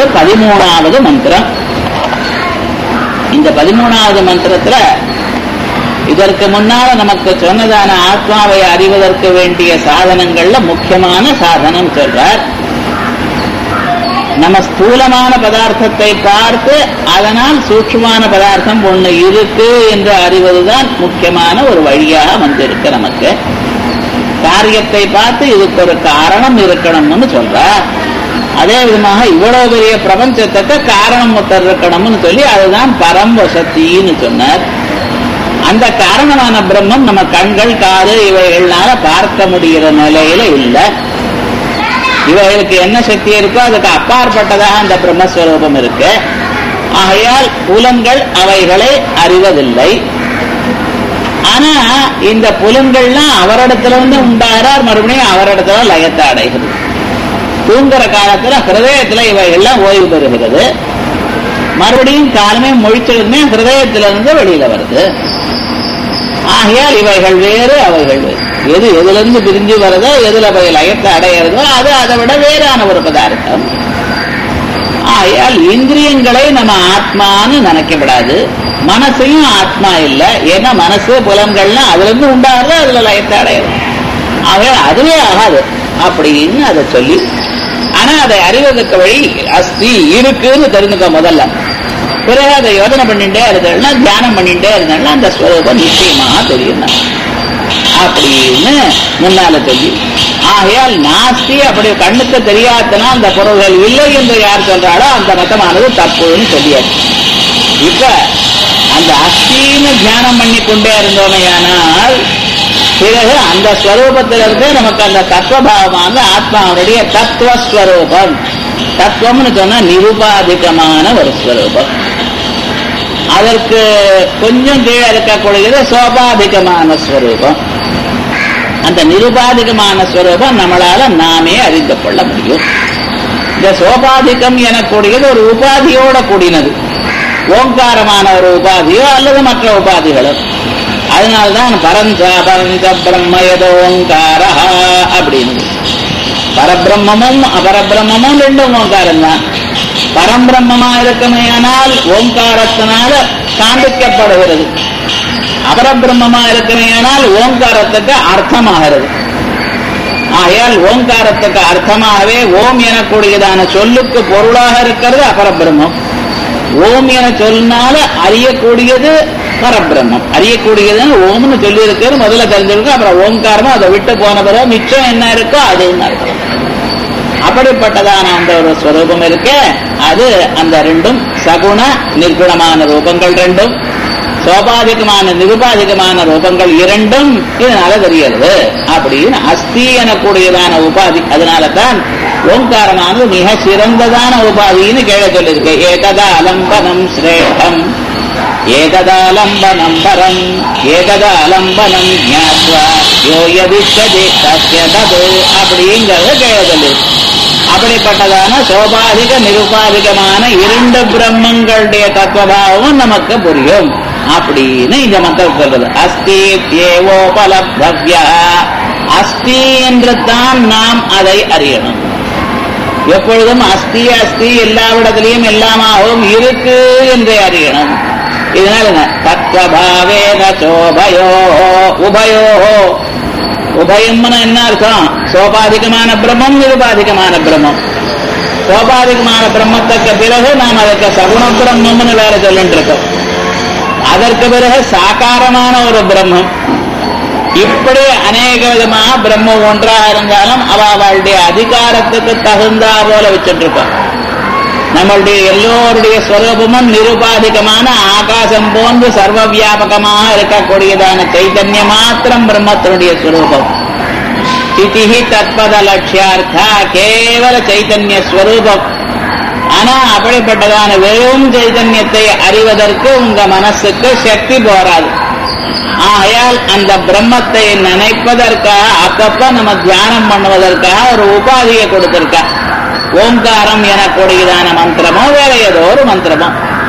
பதிமூணாவது மந்திரம் இந்த பதிமூணாவது மந்திரத்துல இதற்கு முன்னால நமக்கு சொன்னதான ஆத்மாவை அறிவதற்கு வேண்டிய சாதனங்கள்ல முக்கியமான சாதனம் சொல்றார் நம்ம ஸ்தூலமான பதார்த்தத்தை பார்த்து அதனால் சூட்சுமான பதார்த்தம் ஒண்ணு இருக்கு என்று அறிவதுதான் முக்கியமான ஒரு வழியாக வந்திருக்கு நமக்கு காரியத்தை பார்த்து இதுக்கு ஒரு காரணம் இருக்கணும்னு சொல்றார் அதே விதமாக இவ்வளவு பெரிய பிரபஞ்சத்துக்கு காரணம் ஒருத்தர் இருக்கணும்னு சொல்லி அதுதான் பரம் வசத்தின்னு சொன்னார் அந்த காரணமான பிரம்மம் நம்ம கண்கள் காது இவைகள்னால பார்க்க முடிகிற நிலையில இல்லை இவைகளுக்கு என்ன சக்தி இருக்கோ அதுக்கு அப்பாற்பட்டதாக அந்த பிரம்மஸ்வரூபம் இருக்கு ஆகையால் புலன்கள் அவைகளை அறிவதில்லை ஆனா இந்த புலன்கள்லாம் அவரிடத்துல இருந்து உண்டாகிறார் மறுபடியும் அவரிடத்துல லயத்தை அடைகிறது தூங்குற காலத்துல ஹிருதயத்துல இவைகள்லாம் ஓய்வு பெறுகிறது மறுபடியும் காலமே முழிச்சதுமே ஹிருதயத்திலிருந்து வெளியில வருது ஆகையால் இவைகள் வேறு அவைகள் வேறு எது எதுல இருந்து பிரிஞ்சு வருதோ எதுல போய் லயத்தை அடையிறதோ அது அதை விட வேறான ஒரு பதார்த்தம் ஆகையால் இந்திரியங்களை நம்ம ஆத்மான்னு நினைக்கப்படாது மனசையும் ஆத்மா இல்லை ஏன்னா மனசு புலன்கள்லாம் அதுல இருந்து உண்டாகிறது அதுல லயத்தை அடையிறது ஆகையால் அதுவே ஆகாது அப்படின்னு அதை சொல்லி ஆனா அதை அறிவதற்கு வழி அஸ்தி இருக்குன்னு தெரிஞ்சுக்க முதல்ல பிறகு அதை யோசனை பண்ணிட்டே இருந்தேன்னா தியானம் பண்ணிட்டே இருந்தேன்னா அந்த ஸ்வரூபம் நிச்சயமா தெரியும் அப்படின்னு முன்னால சொல்லி ஆகையால் நாஸ்தி அப்படி கண்ணுக்கு தெரியாதனா அந்த பொருள்கள் இல்லை என்று யார் சொல்றாளோ அந்த மதமானது தப்புன்னு சொல்லியாச்சு இப்ப அந்த அஸ்தின்னு தியானம் பண்ணி கொண்டே இருந்தோமையானால் பிறகு அந்த ஸ்வரூபத்திலிருந்து நமக்கு அந்த தத்துவபாவமான ஆத்மாவுடைய தத்துவஸ்வரூபம் தத்துவம்னு சொன்னா நிருபாதிகமான ஒரு ஸ்வரூபம் அதற்கு கொஞ்சம் கீழே இருக்கக்கூடியது சோபாதிகமான ஸ்வரூபம் அந்த நிருபாதிகமான ஸ்வரூபம் நம்மளால நாமே அறிந்து கொள்ள முடியும் இந்த சோபாதிகம் எனக்கூடியது ஒரு உபாதியோட கூடினது ஓங்காரமான ஒரு உபாதியோ அல்லது மற்ற உபாதிகளோ அதனால்தான் பரஞ்ச பரஞ்ச பிரம்மயதோ ஓங்கார அப்படின்னு பரபிரம்மமும் அபரபிரம்மமும் ரெண்டும் ஓங்காரம் தான் பரம்பிரம்மமா இருக்குமையானால் ஓங்காரத்தினால காண்பிக்கப்படுகிறது அபரபிரம்மமா இருக்குமையானால் ஓங்காரத்துக்கு அர்த்தமாகிறது ஆகையால் ஓங்காரத்துக்கு அர்த்தமாகவே ஓம் எனக்கூடியதான சொல்லுக்கு பொருளாக இருக்கிறது அபரபிரம்மம் ஓம் என சொன்னால அறியக்கூடியது பரபிரம்மம் அறியக்கூடியதுன்னு ஓம்னு சொல்லி இருக்கிறது முதல்ல தெரிஞ்சிருக்கு அப்புறம் ஓங்காரமும் அதை விட்டு போன பிறகு மிச்சம் என்ன இருக்கோ அது அர்த்தம் அப்படிப்பட்டதான அந்த ஒரு ஸ்வரூபம் இருக்கு அது அந்த ரெண்டும் சகுண நிர்குணமான ரூபங்கள் ரெண்டும் சோபாதிகமான நிருபாதிகமான ரூபங்கள் இரண்டும் இதனால தெரிகிறது அப்படின்னு அஸ்தி எனக்கூடியதான உபாதி அதனால தான் ஓங்காரமானது மிக சிறந்ததான உபாதின்னு கேட்க சொல்லியிருக்கு ஏகதா அலம்பனம் சிரேஷ்டம் ஏகதாலம்பனம் பரம் ஏகதாலம்பனம் ஞாத்வா யோயதிஷ்டதி தஸ்ய தது அப்படிங்கிறத கேட்க சொல்லியிருக்கு அப்படிப்பட்டதான சோபாதிக நிருபாதிகமான இரண்டு பிரம்மங்களுடைய தத்துவபாவமும் நமக்கு புரியும் அப்படின்னு இந்த மந்திரம் சொல்றது அஸ்தி ஏவோபலப்தவ்யா அஸ்தி என்று தான் நாம் அதை அறியணும் எப்பொழுதும் அஸ்தி அஸ்தி எல்லாவிடத்திலையும் எல்லாமாகவும் இருக்கு என்று அறியணும் இதனால என்ன தத்துவபாவேன சோபயோ உபயோ உபயம்னு என்ன அர்த்தம் சோபாதிகமான பிரம்மம் நிருபாதிகமான பிரம்மம் சோபாதிகமான பிரம்மத்துக்கு பிறகு நாம் அதுக்கு சகுண பிரம்மம்னு வேற சொல்லிட்டு இருக்கோம் அதற்கு பிறகு சாகாரமான ஒரு பிரம்மம் இப்படி அநேக விதமாக பிரம்மம் ஒன்றாக இருந்தாலும் அவ அவளுடைய அதிகாரத்துக்கு தகுந்தா போல வச்சுட்டு இருக்கோம் நம்மளுடைய எல்லோருடைய ஸ்வரூபமும் நிருபாதிகமான ஆகாசம் போன்று சர்வ வியாபகமாக இருக்கக்கூடியதான சைத்தன்ய மாத்திரம் பிரம்மத்தினுடைய ஸ்வரூபம் ஸ்திதி தத்பத லட்சியார்த்தா கேவல சைத்தன்ய ஸ்வரூபம் ஆனா அப்படிப்பட்டதான வெறும் சைதன்யத்தை அறிவதற்கு உங்க மனசுக்கு சக்தி போராது ஆகையால் அந்த பிரம்மத்தை நினைப்பதற்காக அப்பப்ப நம்ம தியானம் பண்ணுவதற்காக ஒரு உபாதியை கொடுத்திருக்க ஓங்காரம் எனக்கூடியதான மந்திரமோ வேற ஏதோ ஒரு மந்திரமோ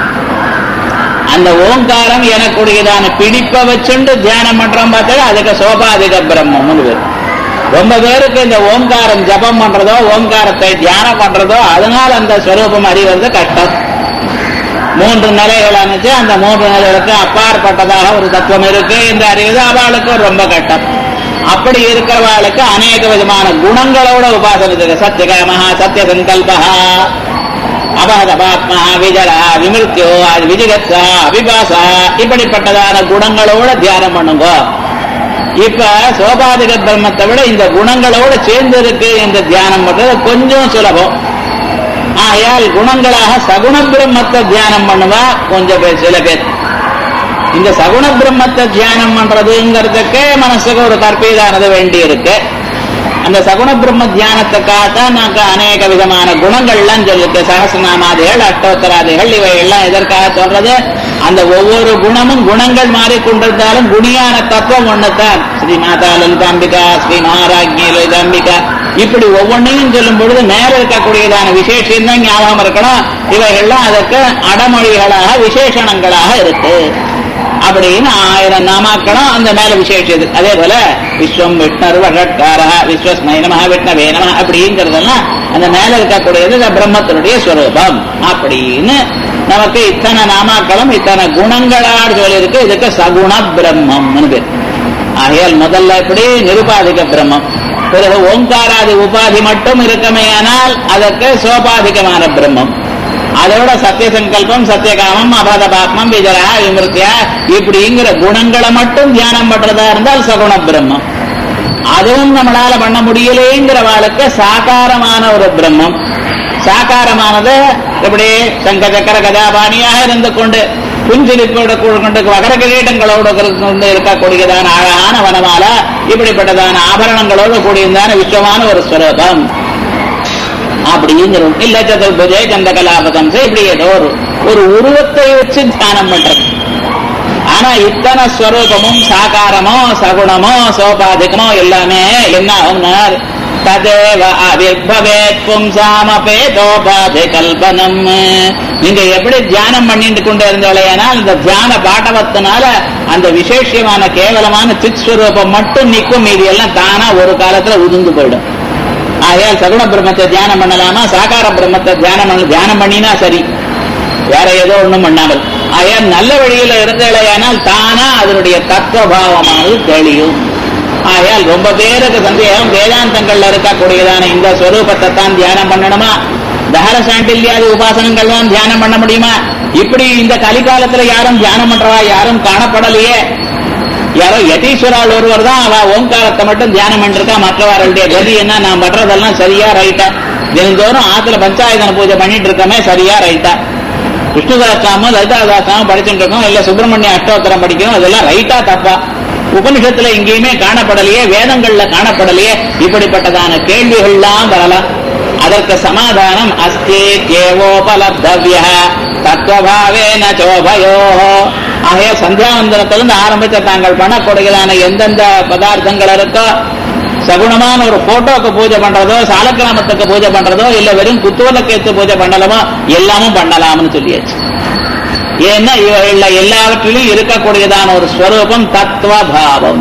அந்த ஓங்காரம் எனக்கூடியதான பிடிப்ப வச்சுண்டு தியானம் பண்றோம் பார்த்தா அதுக்கு சோபாதிக பிரம்மம்னு பேர் ரொம்ப பேருக்கு இந்த ஓங்காரம் ஜபம் பண்றதோ ஓங்காரத்தை தியானம் பண்றதோ அதனால அந்த ஸ்வரூபம் அறிவது கஷ்டம் மூன்று நிலைகள் அமைச்சு அந்த மூன்று நிலைகளுக்கு அப்பாற்பட்டதாக ஒரு தத்துவம் இருக்கு என்று அறிவது அவளுக்கு ரொம்ப கஷ்டம் அப்படி இருக்கிறவளுக்கு அநேக விதமான குணங்களோட உபாசனை இருக்கு சத்தியகாமஹா சத்திய சங்கல்பா அபகதபாத்மா விஜரா விமிருத்தியோ விஜிகத்சா அபிபாசா இப்படிப்பட்டதான குணங்களோட தியானம் பண்ணுங்க இப்ப சோபாதிக பிரம்மத்தை விட இந்த குணங்களோட சேர்ந்து இருக்கு இந்த தியானம் பண்றது கொஞ்சம் சுலபம் ஆயால் குணங்களாக சகுண பிரம்மத்தை தியானம் பண்ணுவா கொஞ்சம் பேர் சில பேர் இந்த சகுண பிரம்மத்தை தியானம் பண்றதுங்கிறதுக்கே மனசுக்கு ஒரு கற்பீதானது வேண்டி இருக்கு அந்த சகுண பிரம்ம தியானத்துக்காகத்தான் நாங்க அநேக விதமான குணங்கள்லாம் சொல்லிருக்கு சகசிரநாமாதிகள் அஷ்டோத்தராதிகள் இவை எல்லாம் எதற்காக சொல்றது அந்த ஒவ்வொரு குணமும் குணங்கள் மாறிக்கொண்டிருந்தாலும் குணியான தத்துவம் ஒண்ணுதான் ஸ்ரீ மாதா லலிதாம்பிகா ஸ்ரீ மகாராஜ்ய லலிதாம்பிகா இப்படி ஒவ்வொன்றையும் சொல்லும் பொழுது மேல இருக்கக்கூடியதான விசேஷம் தான் ஞாபகம் இருக்கணும் இவைகள்லாம் அதற்கு அடமொழிகளாக விசேஷணங்களாக இருக்கு அப்படின்னு ஆயிரம் நாமாக்களும் அந்த மேல விசேஷம் அதே போல விஸ்வம் விஷ்ணர் வஷட்காரா விஸ்வஸ்மை நம விஷ்ணவே நம அப்படிங்கிறதெல்லாம் அந்த மேல இருக்கக்கூடியது இந்த பிரம்மத்தினுடைய ஸ்வரூபம் அப்படின்னு நமக்கு இத்தனை நாமாக்களும் இத்தனை குணங்களால் சொல்லியிருக்கு இதுக்கு சகுண பிரம்மம்னு பேர் ஆகையால் முதல்ல இப்படி நிருபாதிக பிரம்மம் பிறகு ஓங்காராதி உபாதி மட்டும் இருக்கமேயானால் அதற்கு சோபாதிகமான பிரம்மம் அதோட சத்திய சங்கல்பம் சத்தியகாமம் அபாதபாத்மம் விஜரா விமிருத்தியா இப்படிங்கிற குணங்களை மட்டும் தியானம் பண்றதா இருந்தால் சகுண பிரம்மம் அதுவும் நம்மளால பண்ண முடியலேங்கிறவாளுக்கு சாகாரமான ஒரு பிரம்மம் சாகாரமானது இப்படி சங்க சக்கர கதாபாணியாக இருந்து கொண்டு புஞ்சிலிப்போட கொண்டு வகர கிரீடங்களோடு கொண்டு இருக்கக்கூடியதான அழகான வனமால இப்படிப்பட்டதான ஆபரணங்களோடு கூடியதான விஸ்வமான ஒரு ஸ்வரூபம் அப்படிங்கிறோம் இல்ல சதுர்புஜே சந்தகலாபதம் இப்படி ஏதோ ஒரு ஒரு உருவத்தை வச்சு தியானம் பண்றது ஆனா இத்தனை ஸ்வரூபமும் சாகாரமோ சகுணமோ சோபாதிகமோ எல்லாமே என்ன ஆகும்னார் ததேவ அவிர்பவேத் பும்சாமபேதோபாதி கல்பனம் நீங்க எப்படி தியானம் பண்ணிட்டு கொண்டு இருந்தவளையானால் இந்த தியான பாட்டவத்தினால அந்த விசேஷமான கேவலமான சித் ஸ்வரூபம் மட்டும் நிற்கும் மீதி எல்லாம் தானா ஒரு காலத்துல உதிர்ந்து போயிடும் ஆகையால் சகுண பிரம்மத்தை தியானம் பண்ணலாமா சாகார பிரம்மத்தை தியானம் பண்ண தியானம் பண்ணினா சரி வேற ஏதோ ஒண்ணும் பண்ணாமல் ஆகையால் நல்ல வழியில இருந்தேனால் தானா அதனுடைய தத்துவபாவமானது தெளியும் ஆகையால் ரொம்ப பேருக்கு சந்தேகம் வேதாந்தங்கள்ல இருக்கக்கூடியதான இந்த ஸ்வரூபத்தை தான் தியானம் பண்ணணுமா தகர சாண்டில்யாதி உபாசனங்கள் தான் தியானம் பண்ண முடியுமா இப்படி இந்த கலிகாலத்துல யாரும் தியானம் பண்றவா யாரும் காணப்படலையே யாரோ யதீஸ்வரால் ஒருவர் தான் அவ ஓங்காரத்தை மட்டும் தியானம் பண்ணிருக்கா மற்றவர்களுடைய கதி என்ன நான் பண்றதெல்லாம் சரியா ரைட்டா தினந்தோறும் ஆத்துல பஞ்சாயத்தன பூஜை பண்ணிட்டு இருக்கமே சரியா ரைட்டா விஷ்ணுதாசாமோ லலிதாதாசாமோ படிச்சுட்டு இருக்கோம் இல்ல சுப்பிரமணிய அஷ்டோத்தரம் படிக்கணும் அதெல்லாம் ரைட்டா தப்பா உபனிஷத்துல எங்கேயுமே காணப்படலையே வேதங்கள்ல காணப்படலையே இப்படிப்பட்டதான கேள்விகள்லாம் வரலாம் அதற்கு சமாதானம் அஸ்தி தேவோபலப்தவிய தத்துவபாவேன சோபயோ ஆகைய சந்தியாவந்தனத்திலிருந்து ஆரம்பித்த தாங்கள் பண்ணக்கூடியதான எந்தெந்த பதார்த்தங்கள் இருக்கோ சகுணமான ஒரு போட்டோக்கு பூஜை பண்றதோ சாலக்கிராமத்துக்கு பூஜை பண்றதோ இல்ல வெறும் குத்துவலக்கேத்து பூஜை பண்ணலாமோ எல்லாமும் பண்ணலாம்னு சொல்லியாச்சு ஏன்னா இவைகள்ல எல்லாவற்றிலும் இருக்கக்கூடியதான ஒரு ஸ்வரூபம் தத்துவபாவம்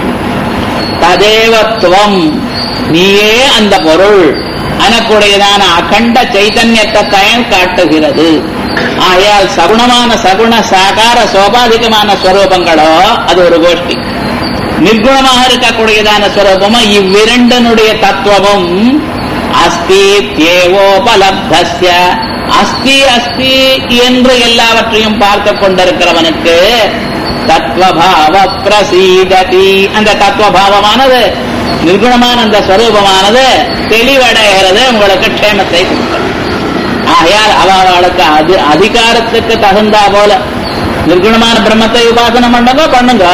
ததேவத்துவம் நீயே அந்த பொருள் எனக்குடையதான அகண்ட சைத்தன்யத்தை பயன் காட்டுகிறது ஆகையால் சகுணமான சகுண சாகார சோபாதிகமான ஸ்வரூபங்களோ அது ஒரு கோஷ்டி நிர்குணமாக இருக்கக்கூடியதான ஸ்வரூபமோ இவ்விரண்டனுடைய தத்துவமும் அஸ்தி தேவோபலப்தஸ்ய அஸ்தி அஸ்தி என்று எல்லாவற்றையும் பார்த்து கொண்டிருக்கிறவனுக்கு தத்வபாவ பிரசீததி அந்த தத்துவபாவமானது நிர்குணமான அந்த ஸ்வரூபமானது தெளிவடைகிறது உங்களுக்கு க்ஷேமத்தை கொடுக்கிறது ஆகையால் அவளுக்கு அது அதிகாரத்துக்கு தகுந்தா போல நிர்குணமான பிரம்மத்தை உபாசனம் பண்ணுங்க பண்ணுங்க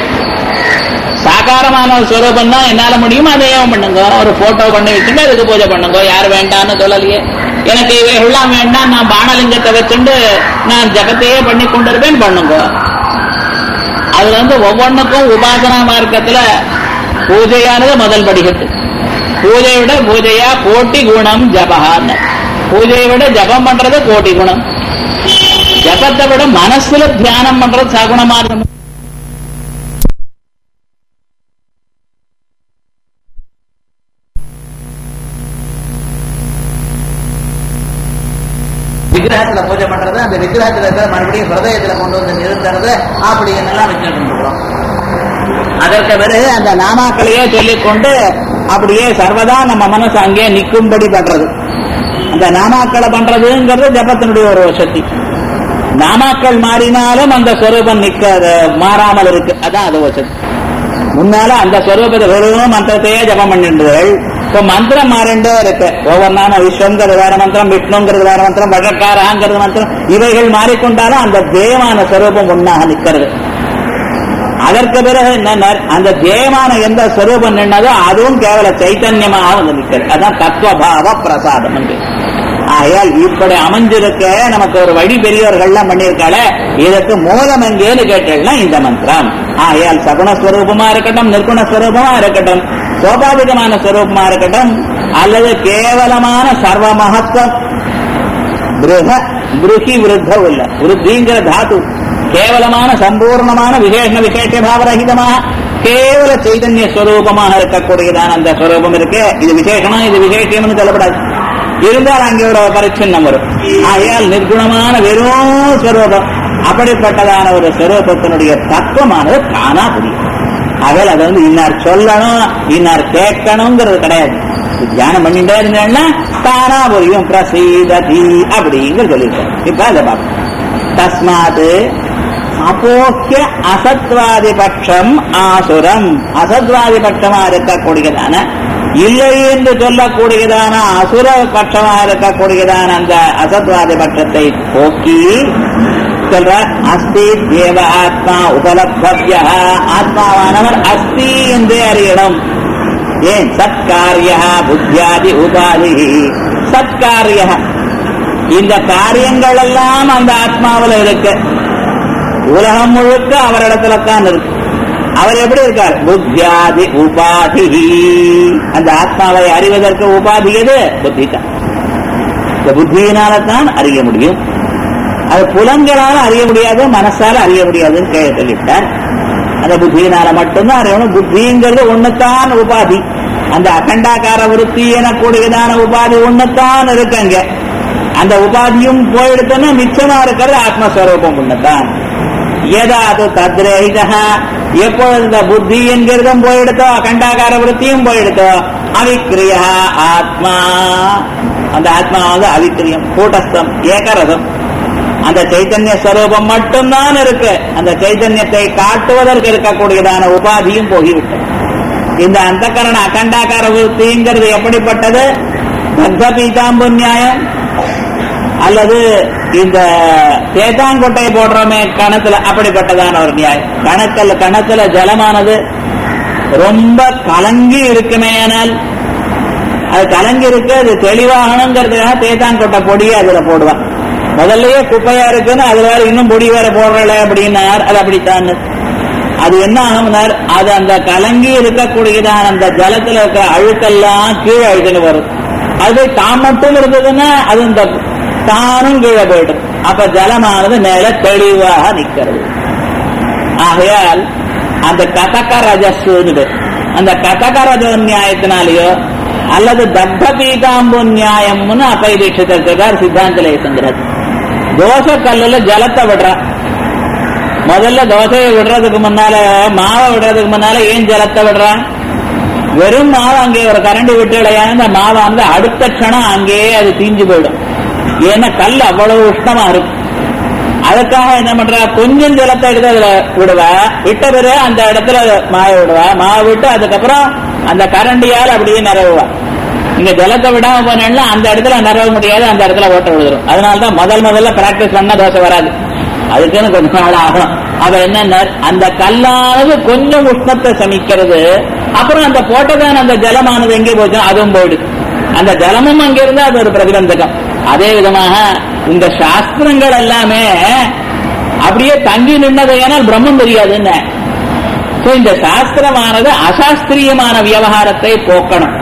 சாகாரமான ஒரு ஸ்வரூபம் தான் என்னால முடியுமோ அதையும் பண்ணுங்க ஒரு போட்டோ பண்ணி வச்சுட்டு அதுக்கு பூஜை பண்ணுங்க யார் வேண்டான்னு சொல்லலையே எனக்கு இவைகள்லாம் வேண்டாம் நான் பானலிங்கத்தை வச்சுட்டு நான் ஜகத்தையே பண்ணி கொண்டிருப்பேன் பண்ணுங்க அதுல வந்து ஒவ்வொன்றுக்கும் உபாசனா மார்க்கத்துல பூஜையானது முதல் படிக்கட்டு பூஜையை விட பூஜையா கோட்டி குணம் ஜபஹான்னு பூஜையை விட ஜபம் பண்றது கோட்டி குணம் ஜபத்தை விட மனசுல தியானம் பண்றது சகுணமா இருக்கும் விக்கிரகத்துல பூஜை பண்றது அந்த விக்கிரகத்துல இருக்கிற மறுபடியும் ஹிருதயத்துல கொண்டு வந்து நிறுத்துறது அப்படின்னு எல்லாம் வச்சுட்டு இருக்கிறோம் அதற்கு பிறகு அந்த நாமாக்களையே சொல்லிக்கொண்டு அப்படியே சர்வதா நம்ம மனசு அங்கே நிற்கும்படி பண்றது அந்த நாமாக்களை பண்றதுங்கிறது ஜபத்தினுடைய ஒரு சக்தி நாமாக்கள் மாறினாலும் அந்த ஸ்வரூபம் நிக்க அது மாறாமல் இருக்கு அதான் அது ஒரு சக்தி முன்னால அந்த ஸ்வரூபத்தை வெறும் மந்திரத்தையே ஜபம் பண்ணிடுங்கள் இப்ப மந்திரம் மாறிண்டே இருக்கு ஒவ்வொரு நாம விஸ்வங்கிறது வேற மந்திரம் விஷ்ணுங்கிறது வேற மந்திரம் வழக்காராங்கிறது மந்திரம் இவைகள் மாறிக்கொண்டாலும் அந்த தேவமான ஸ்வரூபம் ஒன்னாக நிக்கிறது அதற்கு பிறகு என்ன அந்த தேவமான எந்த ஸ்வரூபம் நின்னதோ அதுவும் கேவல சைத்தன்யமாக வந்து நிற்கிறது அதான் தத்துவபாவ பிரசாதம் என்று ஆகையால் இப்படி அமைஞ்சிருக்க நமக்கு ஒரு வழி பெரியவர்கள்லாம் பண்ணியிருக்காளே இதற்கு மூலம் எங்கேன்னு கேட்டேன்னா இந்த மந்திரம் ஆகையால் சகுணஸ்வரூபமா இருக்கட்டும் நிர்குணஸ்வரூபமா இருக்கட்டும் சோபாவிகமான ஸ்வரூபமா இருக்கட்டும் அல்லது கேவலமான சர்வ மகத்துவம் பிருக பிருகி விருத்த இல்ல விருத்திங்கிற தாத்து கேவலமான சம்பூர்ணமான விசேஷ விசேஷ பாவரகிதமாக கேவல சைதன்ய ஸ்வரூபமாக இருக்கக்கூடியதான அந்த ஸ்வரூபம் இருக்கு இது விசேஷமா இது விசேஷம்னு சொல்லப்படாது இருந்தால் அங்கே ஒரு பரிச்சின்னம் வரும் ஆகையால் நிர்குணமான வெறும் ஸ்வரூபம் அப்படிப்பட்டதான ஒரு ஸ்வரூபத்தினுடைய தத்துவமானது தானா புரியும் ஆகையால் அதை வந்து இன்னார் சொல்லணும் இன்னார் கேட்கணுங்கிறது கிடையாது தியானம் பண்ணிட்டே இருந்தேன்னா தானா புரியும் பிரசீததி அப்படிங்கிற சொல்லியிருக்கோம் இப்ப அதை பார்ப்போம் தஸ்மாத் அபோக்கிய அசத்வாதி பட்சம் ஆசுரம் அசத்வாதி பட்சமா இருக்கக்கூடியதான இல்லை என்று சொல்லக்கூடியதான அசுர பட்சமா இருக்கக்கூடியதான அந்த அசத்வாதி பட்சத்தை போக்கி சொல்ற அஸ்தி தேவ ஆத்மா உபலப்திய ஆத்மாவானவர் அஸ்தி என்றே அறியணும் ஏன் சத்காரிய புத்தியாதி உபாதி சத்காரிய இந்த காரியங்கள் எல்லாம் அந்த ஆத்மாவில் இருக்கு உலகம் முழுக்க அவரிடத்துல தான் இருக்கு அவர் எப்படி இருக்கார் புத்தியாதி உபாதி அந்த ஆத்மாவை அறிவதற்கு உபாதி எது புத்தி தான் இந்த புத்தியினால தான் அறிய முடியும் அது புலங்களால அறிய முடியாது மனசால அறிய முடியாதுன்னு கே சொல்லிட்டார் அந்த புத்தியினால மட்டும்தான் அறியணும் புத்திங்கிறது ஒண்ணுத்தான் உபாதி அந்த அகண்டாக்கார விருத்தி எனக்கூடியதான உபாதி ஒண்ணுத்தான் இருக்கு அங்க அந்த உபாதியும் போயிடுத்துன்னா மிச்சமா இருக்கிறது ஆத்மஸ்வரூபம் ஒண்ணுத்தான் ஏதாவது தத்ரேகிதா எப்பொழுது இந்த புத்தி என்கிறதும் போயிடுத்தோ அகண்டாகார விருத்தியும் போயிடுத்தோ அவிக்கிரியா ஆத்மா அந்த ஆத்மா வந்து அவிக்கிரியம் கூட்டஸ்தம் ஏகரதம் அந்த சைத்தன்ய ஸ்வரூபம் மட்டும்தான் இருக்கு அந்த சைத்தன்யத்தை காட்டுவதற்கு இருக்கக்கூடியதான உபாதியும் போகிவிட்டது இந்த அந்த கரண அகண்டாகார விருத்திங்கிறது எப்படிப்பட்டது பத்த பீதாம்பு நியாயம் அல்லது இந்த தேத்தாங்கொட்டை போடுறோமே கணத்துல அப்படிப்பட்டதான ஒரு நியாயம் கணக்கல் கணத்துல ஜலமானது ரொம்ப கலங்கி இருக்குமே ஆனால் அது கலங்கி இருக்கு அது தெளிவாகணுங்கிறதுக்காக தேத்தாங்கொட்டை பொடியை அதுல போடுவான் முதல்லயே குப்பையா இருக்குன்னு அதுல வேற இன்னும் பொடி வேற போடுறல அப்படின்னார் அது அப்படித்தான் அது என்ன ஆகும்னார் அது அந்த கலங்கி இருக்கக்கூடியதான அந்த ஜலத்துல இருக்க அழுக்கெல்லாம் கீழே அழுத்துன்னு வரும் அது தான் மட்டும் இருந்ததுன்னா அது இந்த தானும் கீழே போயிடும் அப்ப ஜலமானது மேல தெளிவாக நிக்கிறது ஆகையால் அந்த கதக ரஜஸ்னு அந்த கதக ரஜ நியாயத்தினாலேயோ அல்லது தத்த பீதாம்பு நியாயம்னு அப்பை தீட்சிதர் சொல்றார் சித்தாந்தலே சங்கிறது தோசை கல்லுல ஜலத்தை விடுறான் முதல்ல தோசையை விடுறதுக்கு முன்னால மாவை விடுறதுக்கு முன்னால ஏன் ஜலத்தை விடுறான் வெறும் மாவு அங்கே ஒரு கரண்டி விட்டு இடையான அந்த மாவானது அடுத்த க்ஷணம் அங்கேயே அது தீஞ்சு போயிடும் ஏன்னா கல் அவ்வளவு உஷ்ணமா இருக்கும் அதுக்காக என்ன பண்றா கொஞ்சம் ஜலத்தை எடுத்து அதுல விடுவா விட்ட பிறகு அந்த இடத்துல மாவை விடுவா மாவை விட்டு அதுக்கப்புறம் அந்த கரண்டியால் அப்படியே நிறவுவா நீங்க ஜலத்தை விடாம போனேன்னா அந்த இடத்துல நிறவ முடியாது அந்த இடத்துல ஓட்ட விழுதுரும் அதனாலதான் முதல் முதல்ல பிராக்டிஸ் பண்ணா தோசை வராது அதுக்குன்னு கொஞ்ச நாள் ஆகும் அவ என்ன அந்த கல்லானது கொஞ்சம் உஷ்ணத்தை சமிக்கிறது அப்புறம் அந்த போட்டதான அந்த ஜலமானது எங்கே போச்சு அதுவும் போயிடுது அந்த ஜலமும் அங்க இருந்தா அது ஒரு பிரதிபந்தகம் அதே விதமாக இந்த சாஸ்திரங்கள் எல்லாமே அப்படியே தங்கி நின்னது ஏனால் பிரம்மம் தெரியாதுன்னு இந்த சாஸ்திரமானது அசாஸ்திரியமான விவகாரத்தை போக்கணும்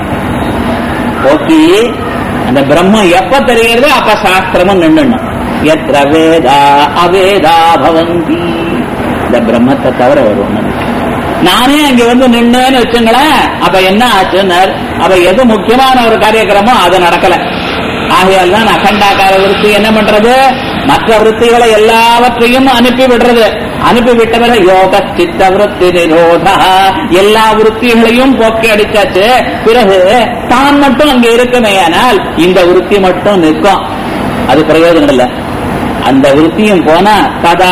போக்கி அந்த பிரம்மம் எப்ப தெரிகிறது அப்ப சாஸ்திரமும் நின்னுணும் எத்திர வேதா அவேதா பவந்தி இந்த பிரம்மத்தை தவிர வருவோம் நானே அங்க வந்து நின்னேன்னு வச்சுங்களேன் அப்ப என்ன ஆச்சுன்னார் அப்ப எது முக்கியமான ஒரு காரியக்கிரமோ அது நடக்கல ஆகையால் தான் அகண்டாக்கார விருத்தி என்ன பண்றது மற்ற விருத்திகளை எல்லாவற்றையும் அனுப்பி விடுறது அனுப்பி விட்டவரை யோக சித்த விருத்தி நிரோதா எல்லா விருத்திகளையும் போக்கி அடிச்சாச்சு பிறகு தான் மட்டும் அங்க இருக்குமேயானால் இந்த விருத்தி மட்டும் நிற்கும் அது பிரயோஜனம் இல்லை அந்த விருத்தியும் போனா ததா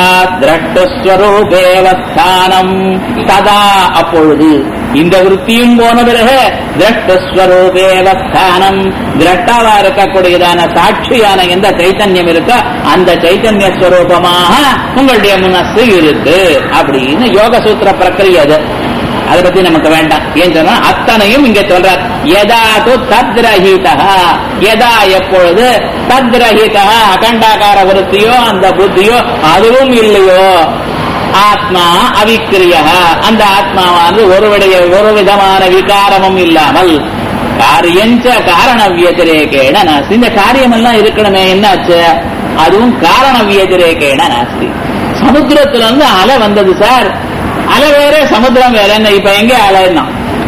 திரட்டஸ்வரூபேவஸ்தானம் ததா அப்பொழுது இந்த விருத்தியும் போன பிறகு திரட்டஸ்வரூபேவஸ்தானம் திரட்டாவா இருக்கக்கூடியதான சாட்சியான எந்த சைத்தன்யம் இருக்கோ அந்த சைத்தன்ய ஸ்வரூபமாக உங்களுடைய மனசு இருக்கு அப்படின்னு யோக சூத்திர பிரக்கிரியை அது அதை பத்தி நமக்கு வேண்டாம் ஏன் சொன்னா அத்தனையும் இங்க சொல்றார் எதா து தத்ரஹிதா எதா எப்பொழுது தத்ரஹிதா அகண்டாகார விருத்தியோ அந்த புத்தியோ அதுவும் இல்லையோ ஆத்மா அவிக்கிரியா அந்த ஆத்மாவானது ஒருவிடைய ஒரு விதமான விகாரமும் இல்லாமல் காரியஞ்ச காரண வியதிரேகேன நாஸ்தி இந்த காரியமெல்லாம் இருக்கணுமே என்னாச்சு அதுவும் காரண வியதிரேகேன நாஸ்தி சமுத்திரத்துல இருந்து அலை வந்தது சார் அலை வேற சமுத்திரம் வேற என்ன இப்ப எங்க அலைன்னா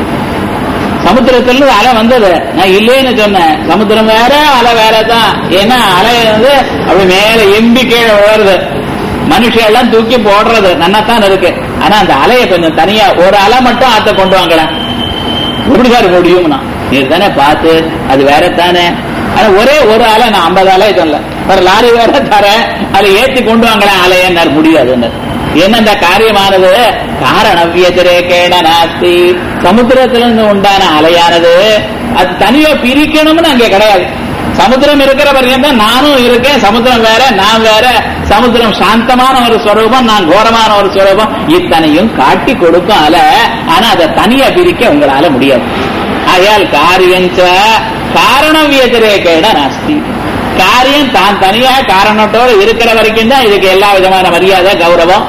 சமுத்திரத்துல அலை வந்தது நான் இல்லைன்னு சொன்னேன் சமுத்திரம் வேற அலை வேற தான் ஏன்னா அலை வந்து அப்படி மேல எம்பி கீழே வருது மனுஷன் எல்லாம் தூக்கி போடுறது நன்னாத்தான் இருக்கு ஆனா அந்த அலையை கொஞ்சம் தனியா ஒரு அலை மட்டும் ஆத்த கொண்டு வாங்கலாம் எப்படி சார் முடியும்னா நீ தானே பார்த்து அது வேற தானே ஆனா ஒரே ஒரு அலை நான் ஐம்பது அலை சொல்ல ஒரு லாரி வேற தரேன் அதை ஏத்தி கொண்டு வாங்கலாம் அலையன்னார் முடியாதுன்னு என்ன இந்த காரியமானது காரண வியதிரேகேட நாஸ்தி சமுத்திரத்திலிருந்து உண்டான அலையானது அது தனியா பிரிக்கணும்னு அங்கே கிடையாது சமுத்திரம் இருக்கிற வரைக்கும் நானும் இருக்கேன் சமுத்திரம் வேற நான் வேற சமுத்திரம் சாந்தமான ஒரு ஸ்வரூபம் நான் கோரமான ஒரு ஸ்வரூபம் இத்தனையும் காட்டி கொடுக்கும் அல ஆனா அதை தனியா பிரிக்க உங்களால முடியாது ஆகையால் காரியஞ்ச காரணம் வியதிரேகேட நாஸ்தி காரியம் தான் தனியா காரணத்தோடு இருக்கிற வரைக்கும் தான் இதுக்கு எல்லா விதமான மரியாதை கௌரவம்